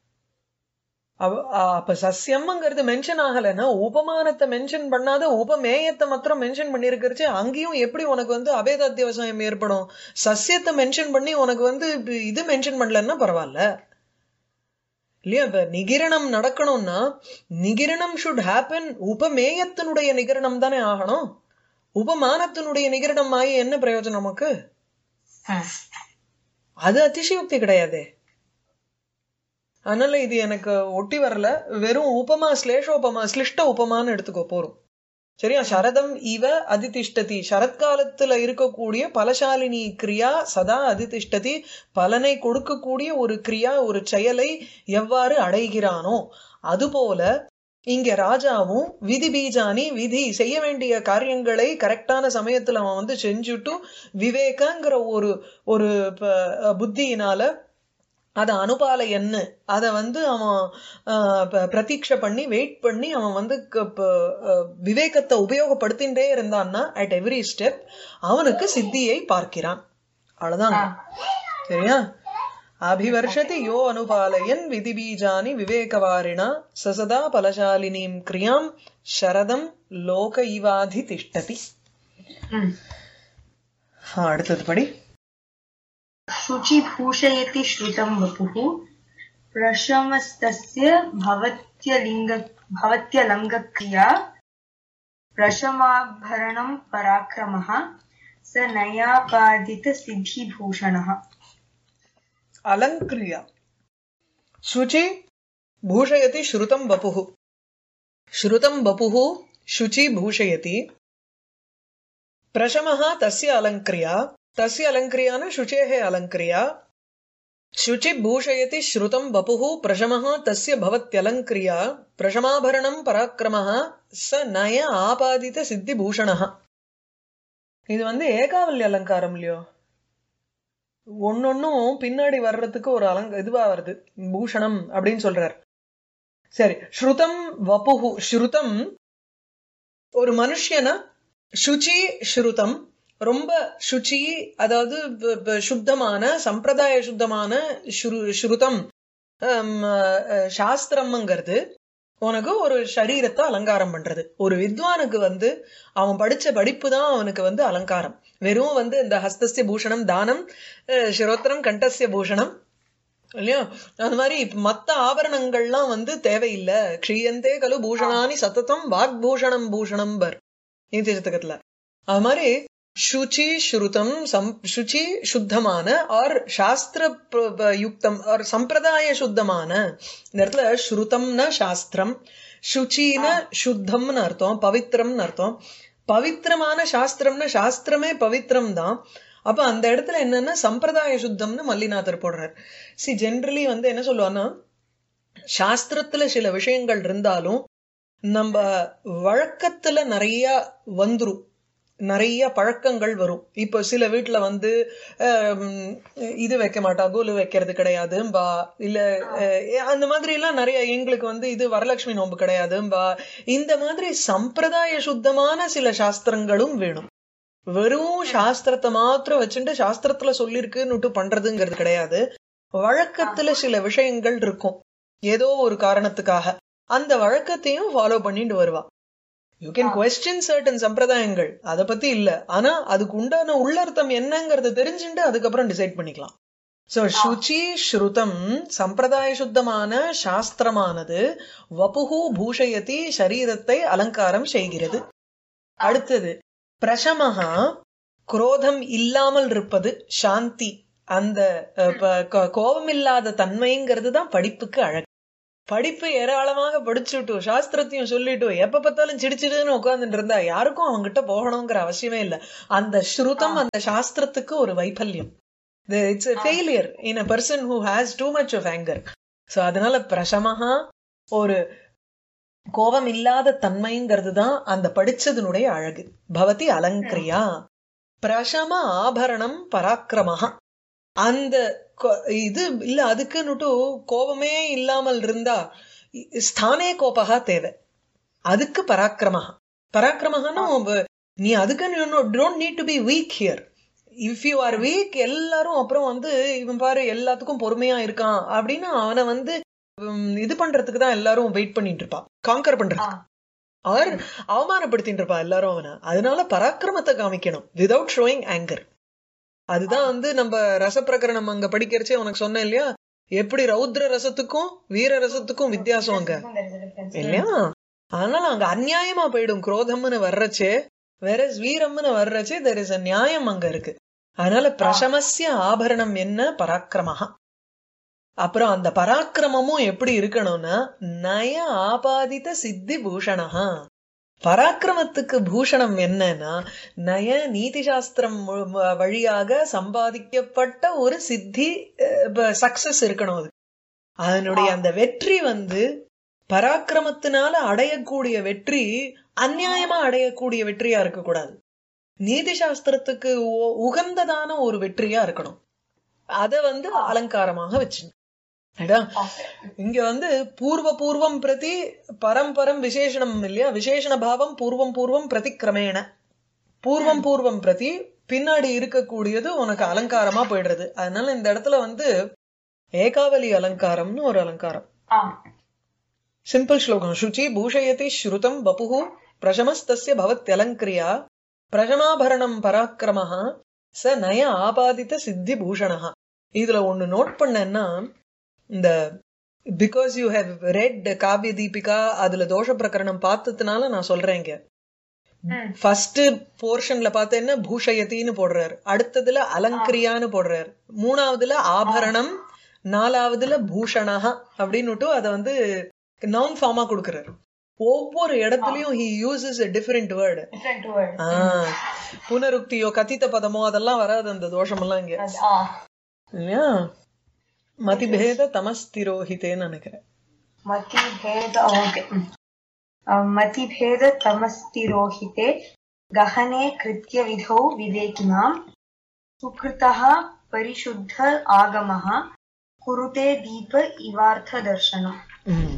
அவ- அ- அப்ப சஸ்யம்ங்கிறது மென்ஷன் ஆகலைன்னா உபமானத்தை மென்ஷன் பண்ணாத உபமேயத்தை மாத்திரம் மென்ஷன் பண்ணிருக்கிறச்சு அங்கேயும் எப்படி உனக்கு வந்து அபேதாத்தியவசாயம் ஏற்படும் சஸ்யத்தை மென்ஷன் பண்ணி உனக்கு வந்து இப்ப இது மென்ஷன் பண்ணலன்னா பரவாயில்ல இல்லையா இப்ப நிகிரணம் நடக்கணும்னா நிகிரணம் ஷுட் ஹேப்பன் உபமேயத்தினுடைய நிகிரணம் தானே ஆகணும் உபமானத்தினுடைய நிகிரணம் ஆகி என்ன பிரயோஜனம் நமக்கு ம். அது அதிசயோக்தி கிடையாதே அதனால இது எனக்கு ஒட்டி வரல வெறும் உபமா ஸ்லேஷோபமா ஸ்லிஷ்ட உபமான்னு எடுத்துக்கோ போறோம் சரியா சரதம் இவ அதிதிஷ்டதி சரத்காலத்துல இருக்கக்கூடிய பலசாலினி கிரியா சதா அதிதிஷ்டதி பலனை கொடுக்கக்கூடிய ஒரு கிரியா ஒரு செயலை எவ்வாறு அடைகிறானோ அதுபோல இங்க ராஜாவும் விதி பீஜானி விதி செய்ய வேண்டிய காரியங்களை கரெக்டான சமயத்துல அவன் வந்து செஞ்சுட்டு விவேகங்கிற ஒரு ஒரு ப- புத்தியினால அத அனுபாலையன்னு அத வந்து அவன் ஆஹ், ப- பிரதீட்சை பண்ணி வெயிட் பண்ணி அவன் வந்து க- ப- அஹ், விவேகத்தை உபயோகப்படுத்தின்றே இருந்தான்னா அட் எவ்ரி ஸ்டெப் அவனுக்கு சித்தியை பார்க்கிறான் அவ்வளவுதான் சரியா அபிவர்ஷதி யோ அனுபாலயன் விதிபீஜானி விவேகவாரிணா சசதா பலசாலினீம் கிரியாம் சரதம் லோக இவாதி திஷ்டதி ம். அடுத்தது படி शुचिभूषयति श्रुतं वपुः प्रशमस्तस्य भवत्यलिङ्ग भवत्यलङ्गक्रिया प्रशमाभरणं पराक्रमः स नयापादितसिद्धिभूषणः अलङ्क्रिया शुचि भूषयति श्रुतं वपुः श्रुतं वपुः शुचि भूषयति प्रशमः तस्य अलङ्क्रिया तस्य अलङ्क्रिया न शुचेः अलङ्क्रिया शुचि भूषयति श्रुतं वपुः प्रशमः तस्य भवत्यलङ्क्रिया प्रशमाभरणं पराक्रमः स नय ஆபாதித சித்தி பூஷணः இது வந்து ஏகாவல்ய அலங்காரம் இல்லையோ ஒன்னொன்னும் பின்னாடி வர்றதுக்கு ஒரு அலங்க இதுவா வருது பூஷணம் அப்படின்னு சொல்றார் சரி ஸ்ருதம் வபுகு ஸ்ருதம் ஒரு மனுஷனா சுச்சி ஸ்ருதம் ரொம்ப சுச்சி அதாவது ப- ப- சுத்தமான சம்பிரதாய சுத்தமான ஸ்ரு- ஸ்ருதம் ஹம், அஹ், சாஸ்திரம்ங்கிறது உனக்கு ஒரு சரீரத்தை அலங்காரம் பண்றது ஒரு வித்வானுக்கு வந்து அவன் படிச்ச படிப்பு தான் அவனுக்கு வந்து அலங்காரம் வெறும் வந்து இந்த ஹஸ்தஸ்ய பூஷணம் தானம் அஹ், சிரோத்திரம் கண்டஸ்ய பூஷணம் இல்லையா அந்த மாதிரி இப்ப மத்த ஆபரணங்கள்லாம் வந்து தேவையில்லை க்ஷீயந்தே கலு பூஷணானி சத்ததம் வாக்பூஷணம் பூஷணம் பர் நீதி சதகத்துல அது மாதிரி சுச்சி ஸ்ருதம் சம் சுச்சி சுத்தமான ஆர் சாஸ்திர ப- ப- யுக்தம் ஆர் சம்பிரதாய சுத்தமான இந்த இடத்துல ஸ்ருதம்னா சாஸ்திரம் சுச்சின்னா சுத்தம்னு அர்த்தம் பவித்திரம்னு அர்த்தம் பவித்திரமான சாஸ்திரம்னா சாஸ்திரமே பவித்திரம் தான் அப்ப அந்த இடத்துல என்னன்னா சம்பிரதாய சுத்தம்னு மல்லிநாதர் போடுறார் சி ஜென்ரலி வந்து என்ன சொல்லுவான்னா சாஸ்திரத்துல சில விஷயங்கள் இருந்தாலும் நம்ம வழக்கத்துல நிறைய வந்துரும் நிறைய பழக்கங்கள் வரும் இப்போ சில வீட்டுல வந்து ஆம், இது வைக்க மாட்டா கோலு வைக்கிறது கிடையாதும்பா இல்ல அஹ், அந்த மாதிரி எல்லாம் நிறைய எங்களுக்கு வந்து இது வரலட்சுமி நோன்பு கிடையாதும்பா இந்த மாதிரி சம்பிரதாய சுத்தமான சில சாஸ்திரங்களும் வேணும் வெறும் சாஸ்திரத்தை மாத்திரம் வச்சுட்டு சாஸ்திரத்துல சொல்லியிருக்குன்னுட்டு பண்றதுங்கிறது கிடையாது வழக்கத்துல சில விஷயங்கள் இருக்கும் ஏதோ ஒரு காரணத்துக்காக அந்த வழக்கத்தையும் ஃபாலோ பண்ணிட்டு வருவா யூ கேன் கொஸ்டின் சர்டன் சம்பிரதாயங்கள் அதை பத்தி இல்ல ஆனா அதுக்கு உண்டான உள்ளர்த்தம் என்னங்கறது தெரிஞ்சுட்டு அதுக்கப்புறம் டிசைட் பண்ணிக்கலாம் சோ சுச்சி ஸ்ருதம் சம்பிரதாய சுத்தமான சாஸ்திரமானது வபுகு பூஷயதி சரீரத்தை அலங்காரம் செய்கிறது அடுத்தது பிரசமகா குரோதம் இல்லாமல் இருப்பது சாந்தி அந்த அஹ், ப- கோ- கோபமில்லாத தன்மைங்கிறது தான் படிப்புக்கு அழகு படிப்பு ஏராளமாக படிச்சுட்டு சாஸ்திரத்தையும் சொல்லிட்டு எப்ப பார்த்தாலும் சிடிச்சிடுன்னு உட்கார்ந்துட்டு இருந்தா யாருக்கும் அவங்கிட்ட போகணுங்கிற அவசியமே இல்ல அந்த ஸ்ருதம் அந்த சாஸ்திரத்துக்கு ஒரு வைபல்யம் it's failure in a person who has too much of anger so அதனால பிரசமஹா ஒரு கோபம் இல்லாத தன்மைங்கிறது தான் அந்த படிச்சதனுடைய அழகு பவதி அலங்கிரியா பிரசம ஆபரணம் பராக்கிரமஹா அந்த கொ- இது இல்ல அதுக்குன்னுட்டு கோபமே இல்லாமல் இருந்தா இ- ஸ்தானே கோபகா தேவை அதுக்கு பராக்கிரமஹா பராக்கிரமஹான்னா உங்க- நீ அதுக்கு don't need to be weak here if you are weak எல்லாரும் அப்புறம் வந்து இவன் பாரு எல்லாத்துக்கும் பொறுமையா இருக்கான் அப்படின்னு அவனை வந்து உம், இது பண்றதுக்கு தான் எல்லாரும் வெயிட் பண்ணிட்டு இருப்பா காங்கர் பண்றது ஆர் அவமானப்படுத்திட்டு இருப்பா எல்லாரும் அவனை அதனால பராக்கிரமத்தை காமிக்கணும் விதவுட் ஷோயிங் ஆங்கர் அதுதான் வந்து நம்ம ரசப்பிரகரணம் அங்க படிக்கிறச்சே உனக்கு சொன்னேன் இல்லையா எப்படி ரௌத்ர ரசத்துக்கும் வீர ரசத்துக்கும் வித்தியாசம் அங்க இல்லையா அதனால அங்க அநியாயமா போயிடும் குரோதம்னு வர்றச்சே வேற வீரம்னு வர்றச்சே தெர் இஸ் அ நியாயம் அங்க இருக்கு அதனால பிரசமஸ்ய ஆபரணம் என்ன பராக்கிரமஹா அப்புறம் அந்த பராக்கிரமமும் எப்படி இருக்கணும்னா நய ஆபாதித சித்தி பூஷணஹா பராக்கிரமத்துக்கு பூஷணம் என்னன்னா நய நீதி சாஸ்திரம் மு- ம- வழியாக சம்பாதிக்கப்பட்ட ஒரு சித்தி சக்சஸ் இருக்கணும் அது அதனுடைய அந்த வெற்றி வந்து பராக்கிரமத்தினால அடையக்கூடிய வெற்றி அநியாயமா அடையக்கூடிய வெற்றியா இருக்கக்கூடாது நீதி சாஸ்திரத்துக்கு உ- உகந்ததான ஒரு வெற்றியா இருக்கணும் அத வந்து அலங்காரமாக வச்சு இங்க வந்து பூர்வ பூர்வம் பிரதி பரம்பரம் விசேஷணம் இல்லையா விசேஷண பாவம் பூர்வம் பூர்வம் பிரதிக்கிரமேண பூர்வம் பூர்வம் பிரதி பின்னாடி இருக்கக்கூடியது உனக்கு அலங்காரமா போயிடுறது அதனால இந்த இடத்துல வந்து ஏகாவலி அலங்காரம்னு ஒரு அலங்காரம் சிம்பிள் ஸ்லோகம் சுச்சி பூஷயதி ஸ்ருதம் வபுः பிரசமஸ்தஸ்ய பவத்யலங்கிரியா பிரசமாபரணம் பராக்கிரமः ச நய ஆபாதித சித்தி பூஷணः இதுல ஒண்ணு நோட் பண்ணேன்னா இந்த பிகாஸ் யூ ஹேவ் ரெட் காவிய தீபிகா அதுல தோஷ பிரகரணம் பார்த்ததுனால நான் சொல்றேன் இங்க ஃபர்ஸ்ட் போர்ஷன்ல பார்த்தேன்னா பூஷயத்தின்னு போடுறாரு அடுத்ததுல அலங்கிரியான்னு போடுறாரு மூணாவதுல ஆபரணம் நாலாவதுல பூஷணஹா அப்படின்னுட்டு அதை வந்து நவுன் ஃபார்மா கொடுக்கறாரு ஒவ்வொரு இடத்துலயும் he uses a different word Different word. புனருக்தியோ கத்தித்த பதமோ அதெல்லாம் வராது அந்த தோஷமெல்லாம் இங்க அது- ஆ. இல்லையா மதிபேத தமஸ்திரோஹிதேன்னு நினைக்கிறேன் मतिभेद ओके मतिभेद तमस्तिरोहिते गहने कृत्यविधौ विवेकिनां सुकृतः परिशुद्ध आगमः कुरुते दीप इवार्थदर्शनम् ம்.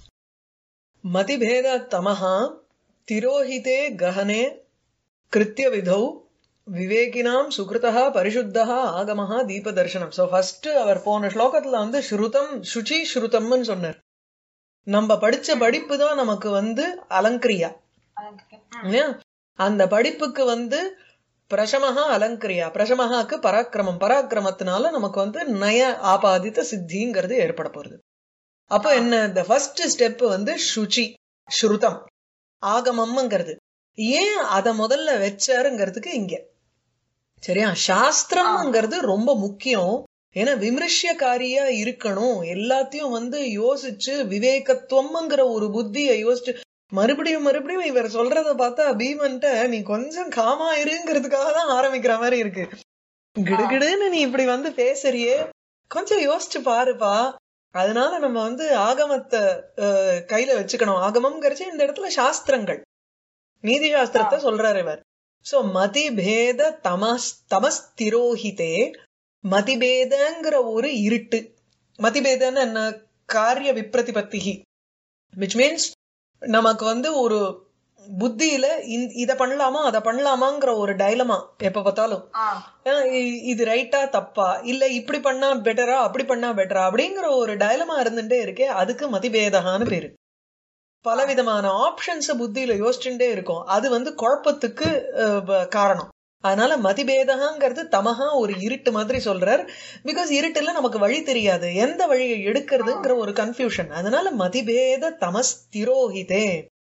மதிபேத தமஹா திரோஹிதே கஹனே கிருத்திய விதௌ விவேகினாம் சுகிருதா பரிசுத்தா ஆகமஹா தீபதர்சனம் சோ ஃபர்ஸ்ட் அவர் போன ஸ்லோகத்துல வந்து ஸ்ருதம் சுச்சி ஸ்ருதம்னு சொன்னார் நம்ம படிச்ச படிப்பு தான் நமக்கு வந்து அலங்கிரியா இல்லையா அந்த படிப்புக்கு வந்து பிரசமஹா அலங்கிரியா பிரசமஹாக்கு பராக்கிரமம் பராக்கிரமத்தினால நமக்கு வந்து நய ஆபாதித்த சித்திங்கிறது ஏற்பட போறது அப்போ என்ன இந்த ஃபர்ஸ்ட் ஸ்டெப் வந்து சுச்சி ஸ்ருதம் ஆகமம்ங்கிறது ஏன் அத முதல்ல வச்சாருங்கிறதுக்கு இங்க சரியா சாஸ்திரம்ங்கிறது ரொம்ப முக்கியம் ஏன்னா விமர்சியக்காரியா இருக்கணும் எல்லாத்தையும் வந்து யோசிச்சு விவேகத்துவம்ங்கிற ஒரு புத்தியை யோசிச்சு மறுபடியும் மறுபடியும் இவர் சொல்றத பார்த்தா பீமன்ட்ட நீ கொஞ்சம் காமா இருங்கிறதுக்காக தான் ஆரம்பிக்கிற மாதிரி இருக்கு கிடுகிடுன்னு நீ இப்படி வந்து பேசுறியே கொஞ்சம் யோசிச்சு பாருப்பா அதனால நம்ம வந்து ஆகமத்தை அஹ், கையில வச்சுக்கணும் ஆகமம்ங்கிறச்சு இந்த இடத்துல சாஸ்திரங்கள் நீதி சாஸ்திரத்தை சொல்றாரு இவர் சோ மதிபேத தமஸ் தமஸ்திரோஹிதே மதிபேதங்கிற ஒரு இருட்டு மதிபேதன்னு என்ன காரிய விப்ரதிபத்திகி விச் மீன்ஸ் நமக்கு வந்து ஒரு புத்தியில இந்த- இத பண்ணலாமா அத பண்ணலாமாங்கிற ஒரு டைலமா எப்ப பார்த்தாலும் ஆ ஆஹ் இ- இது ரைட்டா தப்பா இல்ல இப்படி பண்ணா பெட்டரா அப்படி பண்ணா பெட்டரா அப்படிங்கிற ஒரு டயலமா இருந்துட்டே இருக்கே அதுக்கு மதிபேதகான்னு பேரு பலவிதமான ஆப்ஷன்ஸ் புத்தியில யோசிச்சுட்டே இருக்கும் அது வந்து குழப்பத்துக்கு அஹ், வ- காரணம் அதனால மதிபேதகாங்கிறது தமகா ஒரு இருட்டு மாதிரி சொல்றார் பிகாஸ் இருட்டுல நமக்கு வழி தெரியாது எந்த வழியை எடுக்கிறதுங்கிற ஒரு கன்ஃபியூஷன் அதனால மதிபேத தமஸ் திரோஹிதே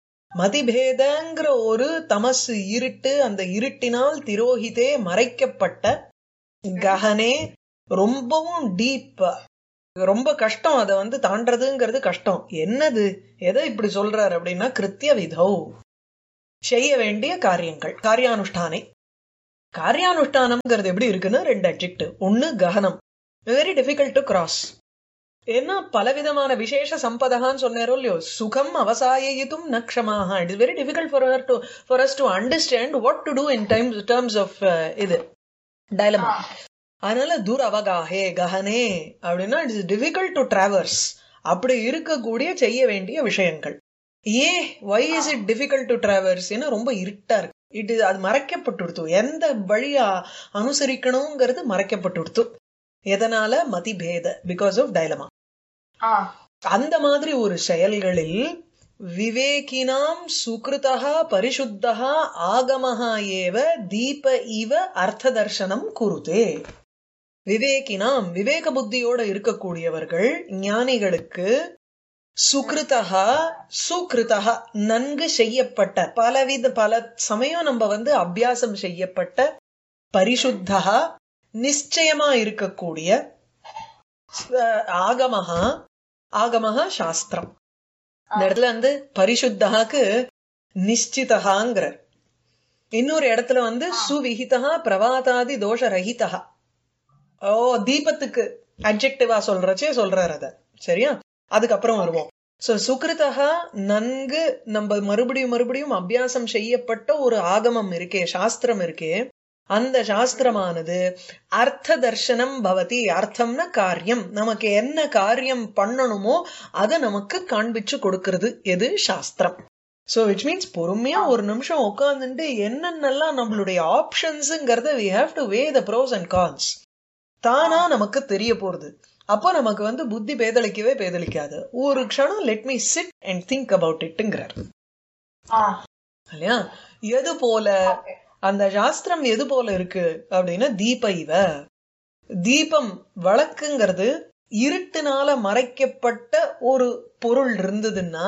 மதிபேதங்கிற ஒரு தமஸ் இருட்டு அந்த இருட்டினால் திரோஹிதே மறைக்கப்பட்ட ககனே ரொம்பவும் டீப் ரொம்ப கஷ்டம் அதை வந்து தாண்டறதுங்கிறது கஷ்டம் என்னது எதை இப்படி சொல்றாரு அப்படின்னா கிருத்திய விதௌ செய்ய வேண்டிய காரியங்கள் காரியானுஷ்டானை காரியானுஷ்டானம்ங்கிறது எப்படி இருக்குன்னு ரெண்டு அட்ஜெக்டிவ் ஒன்னு ககனம் வெரி டிஃபிகல்ட் டு கிராஸ் ஏன்னா பலவிதமான விசேஷ சம்பதகான்னு சொன்னாரோ இல்லையோ சுகம் அவசாயித்தும் நக்ஷமாக it is very difficult for to for us to understand what to do in times terms of இது டைலமா அதனால தூர அவகாஹே கஹனே அப்படின்னா இட்ஸ் டிஃபிகல்ட் டு டிராவர்ஸ் அப்படி இருக்கக்கூடிய செய்ய வேண்டிய விஷயங்கள் ஏன் why is it difficult to traverse ஏன்னா ரொம்ப இருட்டா இருக்கு இட் அது மறைக்கப்பட்டுடுத்து எந்த வழியா அனுசரிக்கணுங்கிறது மறைக்கப்பட்டுடுத்து எதனால மதிபேத பிகாஸ் ஆஃப் டைலமா ஆ அந்த மாதிரி ஒரு செயல்களில் விவேகினாம் சுகிருதா பரிசுத்தா ஆகமஹா ஏவ தீப இவ அர்த்த தர்சனம் குருதே விவேகினாம் விவேக புத்தியோட இருக்கக்கூடியவர்கள் ஞானிகளுக்கு சுகிருதா சுகிருதா நன்கு செய்யப்பட்ட பலவித பல சமயம் நம்ம வந்து அபியாசம் செய்யப்பட்ட பரிசுத்தா நிச்சயமா இருக்கக்கூடிய அஹ், ஆகமஹா ஆகமஹா சாஸ்திரம் இந்த இடத்துல வந்து பரிசுத்தகாக்கு நிச்சிதகாங்கிற இன்னொரு இடத்துல வந்து சுவிஹிதா பிரவாதாதி தோஷ ரஹிதா ஓ தீபத்துக்கு அட்ஜெக்டிவா சொல்றச்சே சொல்றாரு அத சரியா அதுக்கப்புறம் வருவோம் சோ சுகிருதா நன்கு நம்ம மறுபடியும் மறுபடியும் அபியாசம் செய்யப்பட்ட ஒரு ஆகமம் இருக்கே சாஸ்திரம் இருக்கே அந்த சாஸ்திரமானது அர்த்த தர்சனம் பவதி அர்த்தம்னா காரியம் நமக்கு என்ன காரியம் பண்ணணுமோ அதை நமக்கு காண்பிச்சு கொடுக்கிறது எது சாஸ்திரம் சோ விச் மீன்ஸ் பொறுமையா ஒரு நிமிஷம் உட்கார்ந்துட்டு என்னென்னலாம் நம்மளுடைய ஆப்ஷன்ஸுங்கிறத we have to weigh the pros and cons தானா நமக்கு தெரிய போறது அப்போ நமக்கு வந்து புத்தி பேதலிக்கவே பேதலிக்காது ஒரு க்ஷணம் let me sit and think about இட்ங்கிறார் ஆ இல்லையா எது போல அந்த சாஸ்திரம் எது போல இருக்கு அப்படின்னா தீப இவ தீபம் வழக்குங்கிறது இருட்டுனால மறைக்கப்பட்ட ஒரு பொருள் இருந்ததுன்னா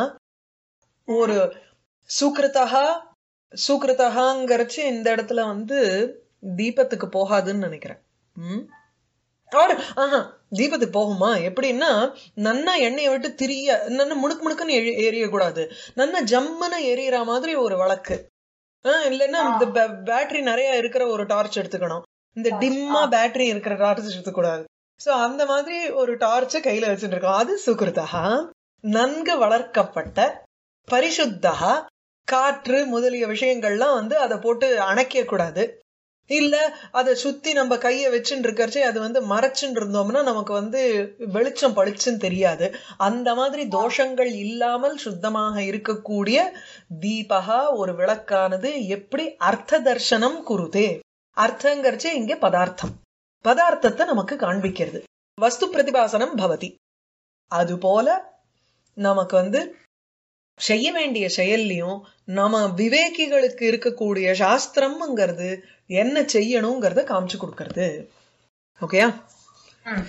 ஒரு சுக்ருதகா சுக்ருதகாங்கிறச்சு இந்த இடத்துல வந்து தீபத்துக்கு போகாதுன்னு நினைக்கிறேன் ம் Or, ஆஹா தீபத்துக்கு போகுமா எப்படின்னா நன்னா எண்ணெயை விட்டு திரிய நன்னா முணுக்கு முணுக்குன்னு எரி- எரியக்கூடாது நன்னா ஜம்முன்னு எரியற மாதிரி ஒரு வழக்கு ஆஹ் இல்லைன்னா இந்த பேட்டரி நிறைய இருக்கிற ஒரு டார்ச் எடுத்துக்கணும் இந்த டிம்மா பேட்டரி இருக்கிற டார்ச் எடுத்துக்கூடாது சோ அந்த மாதிரி ஒரு டார்ச் கையில வச்சுட்டு இருக்கோம் அது சுகிருதா நன்கு வளர்க்கப்பட்ட பரிசுத்தா காற்று முதலிய விஷயங்கள்லாம் வந்து அதை போட்டு அணைக்க கூடாது இல்ல அதை சுத்தி நம்ம கைய வச்சுட்டு இருக்கறச்சே அது வந்து மறைச்சுட்டு இருந்தோம்னா நமக்கு வந்து வெளிச்சம் பளிச்சுன்னு தெரியாது அந்த மாதிரி தோஷங்கள் இல்லாமல் சுத்தமாக இருக்கக்கூடிய தீபகா ஒரு விளக்கானது எப்படி அர்த்த தர்சனம் குருதே அர்த்தங்கிறச்சே இங்க பதார்த்தம் பதார்த்தத்தை நமக்கு காண்பிக்கிறது வஸ்து பிரதிபாசனம் பவதி அதுபோல நமக்கு வந்து செய்ய வேண்டிய செயல்லையும் நம்ம விவேகிகளுக்கு இருக்கக்கூடிய சாஸ்திரம்ங்கிறது என்ன செய்யணுங்கிறத காமிச்சு கொடுக்கறது ஓகேயா ம்.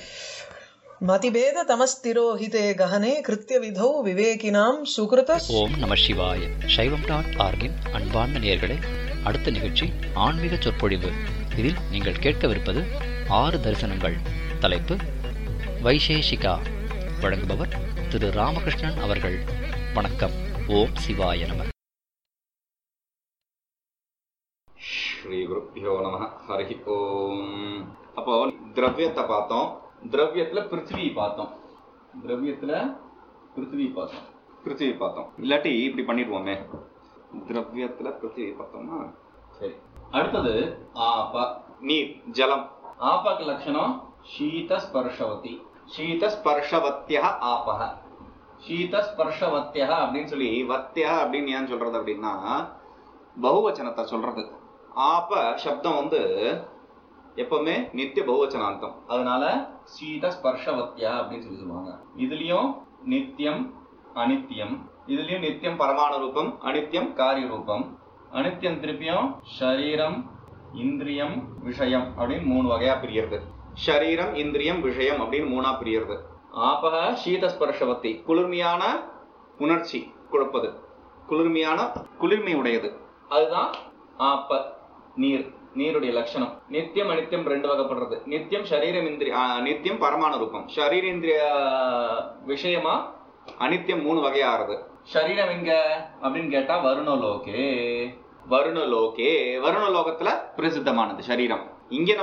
மதிபேத தமஸ்திரோஹிதே கஹனே கிருத்திய விதௌ விவேகினாம் சுகிருத ஓம் நம சிவாய சைவம் டாட் ஆர்கின் அன்பார்ந்த நேயர்களே அடுத்த நிகழ்ச்சி ஆன்மீக சொற்பொழிவு இதில் நீங்கள் கேட்கவிருப்பது ஆறு தரிசனங்கள் தலைப்பு வைசேஷிகா வழங்குபவர் திரு ராமகிருஷ்ணன் அவர்கள் வணக்கம் ஓம் சிவாய நம ஸ்ரீ குருப்பியோ நம ஹரி ஓம் அப்போ திரவியத்தை பார்த்தோம் திரவியத்துல பிருத்திவி பார்த்தோம் திரவியத்துல பிருத்திவி பார்த்தோம் பிருத்திவி பார்த்தோம் இல்லாட்டி இப்படி பண்ணிடுவோமே திரவியத்துல பிருத்திவி பார்த்தோம்னா சரி அடுத்தது ஆப நீர் ஜலம் ஆபக்கு லட்சணம் சீத ஸ்பர்ஷவதி சீத ஸ்பர்ஷவத்திய ஆபக சீத ஸ்பர்ஷவத்திய அப்படின்னு சொல்லி வத்திய அப்படின்னு ஏன் சொல்றது அப்படின்னா பகுவச்சனத்தை சொல்றது ஆப சப்தம் வந்து எப்பவுமே நித்திய பகுவச்சனாந்தம் அதனால சீத ஸ்பர்ஷவத்தியா அப்படின்னு சொல்லி சொல்லுவாங்க இதுலயும் நித்தியம் அனித்தியம் இதுலயும் நித்தியம் பரமாணு ரூபம் அனித்தியம் காரிய ரூபம் அனித்தியம் திருப்பியும் ஷரீரம் இந்திரியம் விஷயம் அப்படின்னு மூணு வகையா பிரியறது ஷரீரம் இந்திரியம் விஷயம் அப்படின்னு மூணா பிரியறது ஆபக சீத ஸ்பர்ஷவத்தி குளிர்மையான உணர்ச்சி கொடுப்பது குளிர்மையான குளிர்மை உடையது அதுதான் ஆப்ப நீர் நீருடைய லட்சணம் நித்தியம் அனித்தியம் ரெண்டு வகைப்படுறது நித்தியம் சரீரம் இந்திரிய ஆ, நித்தியம் பரமாணு ரூபம் சரீரேந்திரிய விஷயமா அனித்தியம் மூணு வகையாகிறது சரீரம் எங்க அப்படின்னு கேட்டா வருணலோகே வருணலோகே வருணலோகத்துல பிரசித்தமானது சரீரம் இங்க நம்ம